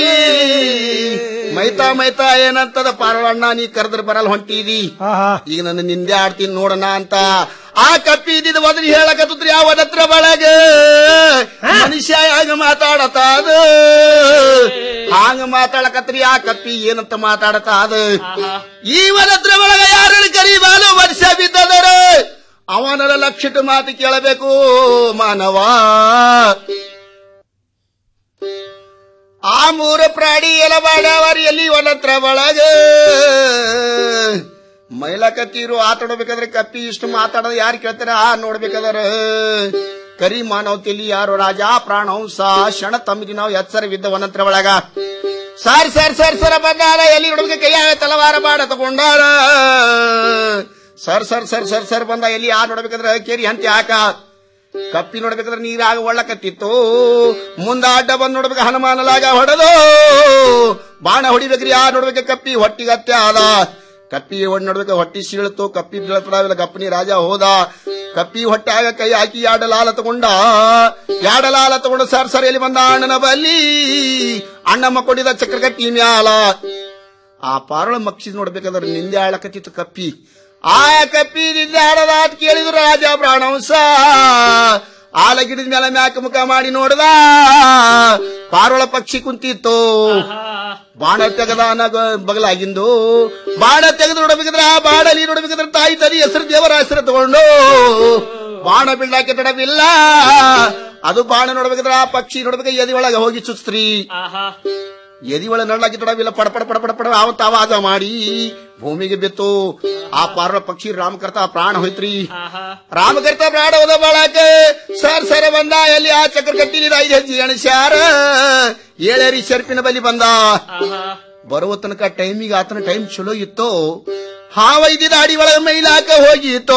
ಮೈತಾ ಮೈತಾ ಏನಂತದ ಪಾರವಣ್ಣ ನೀ ಕರೆದ್ರ ಬರಲ್ಲ ಹೊಂಟಿದಿ ಈಗ ನನ್ನ ನಿಂದೆ ಆಡ್ತೀನಿ ನೋಡೋಣ ಅಂತ ಆ ಕಪ್ಪಿ ಇದ್ದಿದ್ ಮೊದಲು ಹೇಳಕತ್ರಿ ಯಾವ ಹತ್ರ ಒಳಗ ಮನುಷ್ಯ ಹಂಗ ಮಾತಾಡತ ಅದು ಹಾಂಗ ಮಾತಾಡಕತ್ರಿ ಆ ಕಪ್ಪಿ ಏನಂತ ಮಾತಾಡತ ಅದು ಈ ಹತ್ರ ಒಳಗ ಯಾರು ಗರೀಬಾಲು ಮನುಷ್ಯ ಬಿದ್ದದರ ಅವನ ಲಕ್ಷಿತ ಮಾತು ಕೇಳಬೇಕು ಮಾನವ ಆ ಮೂರು ಪ್ರಾಣಿ ಎಲ ಮಾಡವರ್ ಎಲ್ಲಿ ಒನತ್ರ ಒಳಗ ಮೈಲಕತ್ತೀರು ಆತಾಡಬೇಕಾದ್ರೆ ಕಪ್ಪಿ ಇಷ್ಟು ಮಾತಾಡೋದು ಯಾರು ಕೇಳ್ತಾರ ಆ ನೋಡ್ಬೇಕಾದ್ರ ಕರಿ ಮಾನವ ತೆಲಿ ಯಾರು ರಾಜ ಪ್ರಾಣವಂಸ ಶಣ ತಮ್ಮಿದಿ ನಾವು ಎಚ್ಚರ ಬಿದ್ದ ಒನತ್ರ ಒಳಗ ಸರ್ ಸರ್ ಸರ್ ಸರ್ ಬಂದಾರ ಎಲ್ಲಿ ನೋಡ್ಬೇಕು ಕೈಯಾಗ ತಲವಾರ ಬಾಡ ತಗೊಂಡಾರ sir sir sir sir sir ಬಂದ ಎಲ್ಲಿ ಯಾರು ನೋಡ್ಬೇಕಾದ್ರೆ ಕೇರಿ ಹಂತಿ ಹಾಕ ಕಪ್ಪಿ ನೋಡ್ಬೇಕಾದ್ರೆ ನೀರಾಗ ಒಳ್ಳಕತ್ತಿತ್ತು ಮುಂದ ಅಡ್ಡ ಬಂದ್ ನೋಡ್ಬೇಕು ಹನುಮಾನಲಾಗ ಹೊಡೆದು ಬಾಣ ಹೊಡಿಬೇಕ್ರಿ ಯಾರು ನೋಡ್ಬೇಕು ಕಪ್ಪಿ ಹೊಟ್ಟಿಗತ್ತೆ ಆದ ಕಪ್ಪಿ ಹೊಡ್ ನೋಡ್ಬೇಕು ಹೊಟ್ಟಿ ಸೀಳ್ತು ಕಪ್ಪಿ ಬೀಳತ್ರಾವಿಲ್ಲ ಗಪ್ಪನಿ ರಾಜ ಹೋದ ಕಪ್ಪಿ ಹೊಟ್ಟಾಗ ಕೈ ಹಾಕಿ ಯಾಡಲಾಲ ತಗೊಂಡ ಯಾಡಲಾಲ ತಗೊಂಡು ಸರ್ ಸರ್ ಎಲ್ಲಿ ಬಂದ ಅಣ್ಣನ ಬಲ್ಲಿ ಅಣ್ಣಮ್ಮ ಕೊಡಿದ ಚಕ್ರಗಟ್ಟಿ ಮ್ಯಾಲ ಆ ಪಾರಳ ಮಕ್ಷಿ ನೋಡ್ಬೇಕಾದ್ರೆ ನಿಂದೆ ಆಳಕತ್ತಿತ್ತು ಕಪ್ಪಿ ಆ ಕಪ್ಪಿ ನಿಂದೆ ಆಡದ ಅಂತ ಕೇಳಿದ್ರು ರಾಜ ಪ್ರಾಣವಂಸ ಆಲ ಗಿಡದ ಮೇಲೆ ಮ್ಯಾಕ ಮುಖ ಮಾಡಿ ನೋಡ್ದ ಪಾರೋಳ ಪಕ್ಷಿ ಕುಂತಿತ್ತು ಬಾಣ ತೆಗದ ನಗ ಬಗಲಾಗಿಂದು ಬಾಣ ತೆಗೆದು ನೋಡಬೇಕಿದ್ರೆ ಆ ಬಾಣಲಿ ನೋಡಬೇಕಿದ್ರೆ ತಾಯಿ ತರಿ ಹೆಸರು ದೇವರ ಹೆಸರು ತಗೊಂಡು ಬಾಣ ಬೀಳಾಕೆ ತಡವಿಲ್ಲ ಅದು ಬಾಣ ನೋಡ್ಬೇಕಿದ್ರೆ ಆ ಪಕ್ಷಿ ನೋಡ್ಬೇಕು ಎದಿ ಒಳಗೆ ಹೋಗಿ ಚುಸ್ತ್ರಿ ಎದಿ ಒಳಗೆ ನಡ್ಲಾಕಿ ತಡವಿಲ್ಲ ಪಡ ಪಡ ಪಡ ಪಡ ಪಡ ಆವತ್ತ ಆವಾಜ ಮಾಡಿ ಭೂಮಿಗೆ ಬಿತ್ತು ಆ ಪಾರ್ವ ಪಕ್ಷಿ ರಾಮಕರ್ತ ಪ್ರಾಣ ಹೋಯ್ತ್ರಿ ರಾಮಕರ್ತ ಪ್ರಾಣ ಹೋದ ಬಾಳಕ ಸರ್ ಸರ ಬಂದ ಎಲ್ಲಿ ಆ ಚಕ್ರ ಕಟ್ಟಿಲಿ ಐದು ಹೆಜ್ಜೆ ಎಣಸ್ಯಾರ ಏಳೇರಿ ಶರ್ಪಿನ ಬಲಿ ಬಂದ ಬರುವ ತನಕ ಟೈಮಿಗೆ ಆತನ ಟೈಮ್ ಚಲೋ ಇತ್ತು ಹಾವ ಇದ್ದಿದ್ದ ಅಡಿ ಒಳಗೆ ಮೈಲಾಕ ಹೋಗಿತ್ತು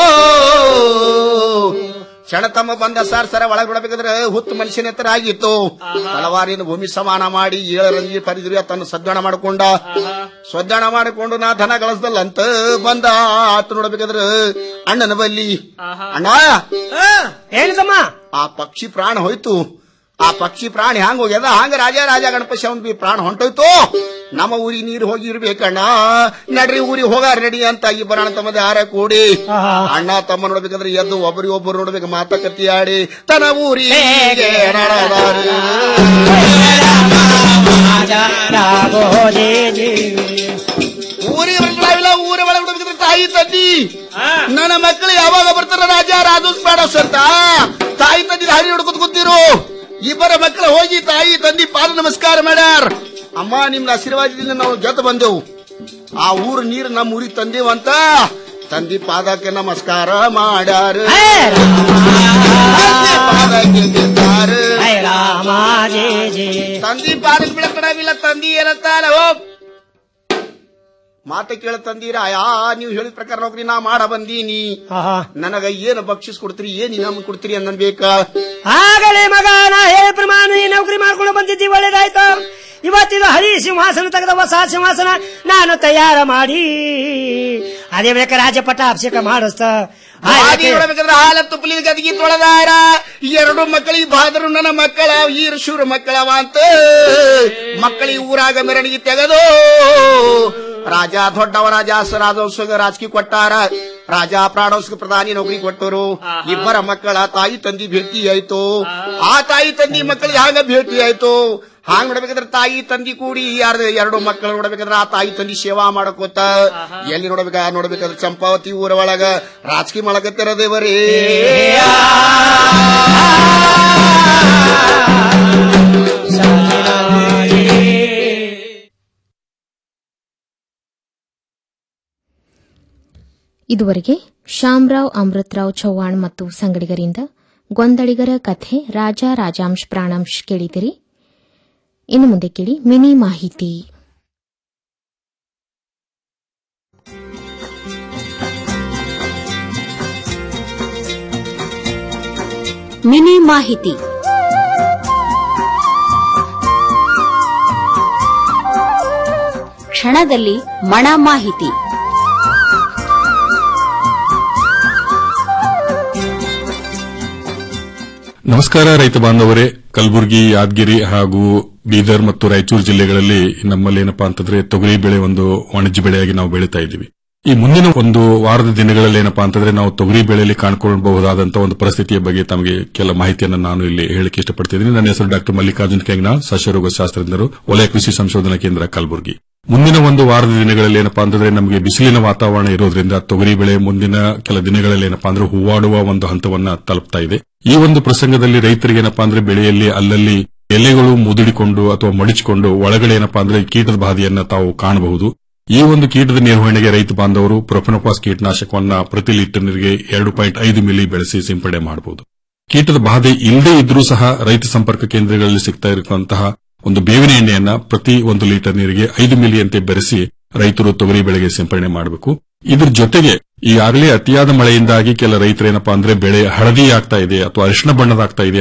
ಕ್ಷಣ ತಮ್ಮ ಬಂದ ಸರ್ ಸರ ಒಳಗೆ ನೋಡಬೇಕಾದ್ರೆ ಹುತ್ತು ಮನುಷ್ಯನ ಎತ್ತರ ಆಗಿತ್ತು ತಲವಾರಿನ ಭೂಮಿ ಸಮಾನ ಮಾಡಿ ಏಳರಂಗಿ ಪರಿದ್ರು ತನ್ನ ಸದ್ದಾಣ ಮಾಡಿಕೊಂಡ ಸದ್ದಾಣ ಮಾಡಿಕೊಂಡು ನಾ ಧನ ಗಳಿಸ್ದಲ್ಲಂತ ಬಂದ ಆತ ನೋಡ್ಬೇಕಾದ್ರೆ ಅಣ್ಣನ ಬಲ್ಲಿ ಅಣ್ಣ ಹೇಳಿದಮ್ಮ ಆ ಪಕ್ಷಿ ಪ್ರಾಣ ಹೋಯ್ತು ಆ ಪಕ್ಷಿ ಪ್ರಾಣಿ ಹ್ಯಾಂಗ ಹೋಗ್ಯದ ಹಂಗ ರಾಜ ರಾಜ ಗಣಪತಿ ಅವನ್ ಪ್ರಾಣ ಹೊಂಟೋಯ್ತು ನಮ್ಮ ಊರಿಗೆ ನೀರು ಹೋಗಿ ಇರ್ಬೇಕಣ್ಣ ನಡ್ರಿ ಊರಿಗೆ ಹೋಗಾರ ನಡಿ ಅಂತ ಇಬ್ಬರ ತಮ್ಮದ ಯಾರ ಕೂಡಿ ಅಣ್ಣ ತಮ್ಮ ನೋಡ್ಬೇಕಂದ್ರೆ ಎದ್ದು ಒಬ್ಬರಿಗೆ ಒಬ್ಬರು ನೋಡ್ಬೇಕು ಮಾತುಕತೆ ಆಡಿ ತನ್ನ ಊರಿಗೆ ನಡೆದಾರು. ಊರಿಗೆ ಬರ್ತಾವಿಲ್ಲ ಊರ ಒಳಗೆ ನೋಡ್ಬೇಕಂದ್ರೆ ತಾಯಿ ತಂದಿ ನನ್ನ ಮಕ್ಕಳು ಯಾವಾಗ ಬರ್ತಾರ ರಾಜ ರಾಜೋಸ್ ಬೇಡಸ್ ಅಂತ ತಾಯಿ ತಂದಿ ಹರಿ ಹಿಡ್ಕೊತ ಕೂತಿರು ಇಬ್ಬರ ಮಕ್ಕಳು ಹೋಗಿ ತಾಯಿ ತಂದಿ ಪಾದ ನಮಸ್ಕಾರ ಮಾಡ್ಯಾರ ಅಮ್ಮ ನಿಮ್ನ ಆಶೀರ್ವಾದದಿಂದ ನಾವು ಗೆದ್ದು ಬಂದೆವು ಆ ಊರು ನೀರು ನಮ್ಮ ಊರಿಗೆ ತಂದೇವು ಅಂತ ತಂದಿ ಪಾದಕ್ಕೆ ನಮಸ್ಕಾರ ಮಾಡ್ಯಾರ ತಂದಿ ಪಾದಕ್ಕೆ ಬಿದ್ದಾರ. ತಂದಿ ಪಾದಕ್ಕೆ ಬಿಡಕಡವಿಲ್ಲ ತಂದಿ ಏನಂತಾರ ಹೋಗ್ ಮಾತ ಕೇಳ ತಂದೀರ ಯಾ ನೀವು ಹೇಳಿದ ಪ್ರಕಾರ ನೌಕರಿ ನಾ ಮಾಡ ಬಂದೀನಿ ನನಗ ಏನು ಬಕ್ಷಿಸ್ ಕೊಡ್ತೀರಿ ಏನ್ ಇನಾಮ ಕೊಡ್ತೀರಿ ಅನ್ನನ್ಬೇಕ ಆಗಲೇ ಮಗ ನಾ ಹೇಳಿ ಪ್ರಮಾಣ ನೀ ನೌಕರಿ ಮಾಡ್ಕೊಂಡು ಬಂದಿದ್ದಿ ಒಳ್ಳೇದಾಯ್ತು ಇವತ್ತಿದು ಹರಿ ಸಿಂಹಾಸನ ತೆಗೆದ ಹೊಸ ಸಿಂಹಾಸನ ನಾನು ತಯಾರ ಮಾಡಿ ಅದೇ ಬೇಕಾ ರಾಜ ಪಟ್ಟಾಭಿಷೇಕ ಮಾಡಿಸ್ತ ಹಾಗೆ ನೋಡ್ಬೇಕಂದ್ರೆ ಹಾಲ ತುಪ್ಪಲಿ ಗದಗಿ ತೊಳೆದಾರ ಎರಡು ಮಕ್ಕಳಿಗೆ ಬಾದರು ನನ್ನ ಮಕ್ಕಳ ಈರು ಶೂರ ಮಕ್ಕಳವ ಅಂತ ಮಕ್ಕಳಿಗೆ ಊರಾಗ ಮೆರವಣಿಗೆ ತೆಗೆದು ರಾಜ ದೊಡ್ಡವ ರಾಜ ರಾಜವಂಶಗ ರಾಜಕೀಯ ಕೊಟ್ಟಾರ ರಾಜ ಪ್ರಾಣವಂಶಕ್ಕೆ ಪ್ರಧಾನಿ ನೌಕರಿ ಕೊಟ್ಟರು ಇಬ್ಬರ ಮಕ್ಕಳ ತಾಯಿ ತಂದಿ ಭೇಟಿ ಆಯ್ತು ಆ ತಾಯಿ ತಂದಿ ಮಕ್ಕಳಿಗೆ ಹಾಗ ಭೇಟಿ ಆಯ್ತು ಹಾಂಗ್ ನೋಡ್ಬೇಕಾದ್ರೆ ತಾಯಿ ತಂದಿ ಕೂಡಿ ಯಾರ್ದು ಎರಡು ಮಕ್ಕಳು ನೋಡ್ಬೇಕಾದ್ರೆ ಆ ತಾಯಿ ತಂದಿ ಸೇವಾ ಮಾಡಕೋತ ಎಲ್ಲಿ ನೋಡ್ಬೇಕ ನೋಡ್ಬೇಕಾದ್ರೆ ಚಂಪಾವತಿ ಊರ ಒಳಗ ರಾಜಕೀಯ ಮಾಡಕತ್ತಿರ ದೇವರೇ ಇದುವರೆಗೆ ಶ್ಯಾಮರಾವ್ ಅಮೃತರಾವ್ ಚೌಹಾಣ್ ಮತ್ತು ಸಂಗಡಿಗರಿಂದ ಗೊಂದಳಿಗರ ಕಥೆ ರಾಜ ರಾಜಾಂಶ್ ಪ್ರಾಣಾಂಶ್ ಕೇಳಿದಿರಿ ಇನ್ನು ಮುಂದೆ ಕೇಳಿ ಮಿನಿ ಮಾಹಿತಿ ಮಿನಿ ಮಾಹಿತಿ ಕ್ಷಣದಲ್ಲಿ ಮಣ ಮಾಹಿತಿ ನಮಸ್ಕಾರ ರೈತ ಬಾಂಧವರೇ ಕಲಬುರಗಿ ಯಾದಗಿರಿ ಹಾಗೂ ಬೀದರ್ ಮತ್ತು ರಾಯಚೂರು ಜಿಲ್ಲೆಗಳಲ್ಲಿ ನಮ್ಮಲ್ಲಿ ಏನಪ್ಪಾ ಅಂತಂದ್ರೆ ತೊಗರಿ ಬೆಳೆ ಒಂದು ವಾಣಿಜ್ಯ ಬೆಳೆಯಾಗಿ ನಾವು ಬೆಳೀತಾ ಇದ್ದೀವಿ ಈ ಮುಂದಿನ ಒಂದು ವಾರದ ದಿನಗಳಲ್ಲಿ ಏನಪ್ಪಾ ಅಂತಂದ್ರೆ ನಾವು ತೊಗರಿ ಬೆಳೆಯಲ್ಲಿ ಕಾಣ್ಕೊಳ್ಳಬಹುದಾದಂತಹ ಒಂದು ಪರಿಸ್ಥಿತಿಯ ಬಗ್ಗೆ ತಮಗೆ ಕೆಲ ಮಾಹಿತಿಯನ್ನು ನಾನು ಇಲ್ಲಿ ಹೇಳಕ್ಕೆ ಇಷ್ಟಪಡ್ತಿದ್ದೀನಿ ನನ್ನ ಹೆಸರು ಡಾಕ್ಟರ್ ಮಲ್ಲಿಕಾರ್ಜುನ್ ಕೆಂಗ್ನಾ ಸಸ್ಯರೋಗ ಶಾಸ್ತ್ರಜ್ಞರು ವಲಯ ಕೃಷಿ ಸಂಶೋಧನಾ ಕೇಂದ್ರ ಕಲಬುರಗಿ ಮುಂದಿನ ಒಂದು ವಾರದ ದಿನಗಳಲ್ಲಿ ಏನಪ್ಪಾ ಅಂತಂದ್ರೆ ನಮಗೆ ಬಿಸಿಲಿನ ವಾತಾವರಣ ಇರೋದ್ರಿಂದ ತೊಗರಿ ಬೆಳೆ ಮುಂದಿನ ಕೆಲ ದಿನಗಳಲ್ಲಿ ಏನಪ್ಪಾ ಅಂದ್ರೆ ಹೂವಾಡುವ ಒಂದು ಹಂತವನ್ನ ತಲುಪ್ತಾ ಇದೆ ಈ ಒಂದು ಪ್ರಸಂಗದಲ್ಲಿ ರೈತರಿಗೆ ಏನಪ್ಪಾ ಅಂದ್ರೆ ಬೆಳೆಯಲ್ಲಿ ಅಲ್ಲಲ್ಲಿ ಎಲೆಗಳು ಮುದುಡಿಕೊಂಡು ಅಥವಾ ಮಡಿಚಿಕೊಂಡು ಒಳಗಡೆ ಏನಪ್ಪಾ ಅಂದ್ರೆ ಕೀಟದ ಬಾಧೆಯನ್ನ ತಾವು ಕಾಣಬಹುದು ಈ ಒಂದು ಕೀಟದ ನಿರ್ವಹಣೆಗೆ ರೈತ ಬಾಂಧವರು ಪ್ರೊಫೆನೋಪಾಸ್ ಕೀಟನಾಶಕವನ್ನ ಪ್ರತಿ ಲೀಟರ್ ನೀರಿಗೆ ಎರಡು ಪಾಯಿಂಟ್ ಐದು ಮಿಲಿ ಬೆಳೆಸಿ ಸಿಂಪಡಣೆ ಮಾಡಬಹುದು ಕೀಟದ ಬಾಧೆ ಇಲ್ಲದೇ ಇದ್ರೂ ಸಹ ರೈತ ಸಂಪರ್ಕ ಕೇಂದ್ರಗಳಲ್ಲಿ ಸಿಗ್ತಾ ಇರುವಂತಹ ಒಂದು ಬೇವಿನ ಎಣ್ಣೆಯನ್ನ ಪ್ರತಿ ಒಂದು ಲೀಟರ್ ನೀರಿಗೆ ಐದು ಮಿಲಿಯಂತೆ ಬೆರೆಸಿ ರೈತರು ತೊಗರಿ ಬೆಳೆಗೆ ಸಿಂಪಡಣೆ ಮಾಡಬೇಕು ಇದ್ರ ಜೊತೆಗೆ ಈಗಾಗಲೇ ಅತಿಯಾದ ಮಳೆಯಿಂದಾಗಿ ಕೆಲ ರೈತರು ಏನಪ್ಪಾ ಅಂದ್ರೆ ಬೆಳೆ ಹಳದಿ ಆಗ್ತಾ ಇದೆ ಅಥವಾ ಅರಿಶಿನ ಬಣ್ಣದಾಗ್ತಾ ಇದೆ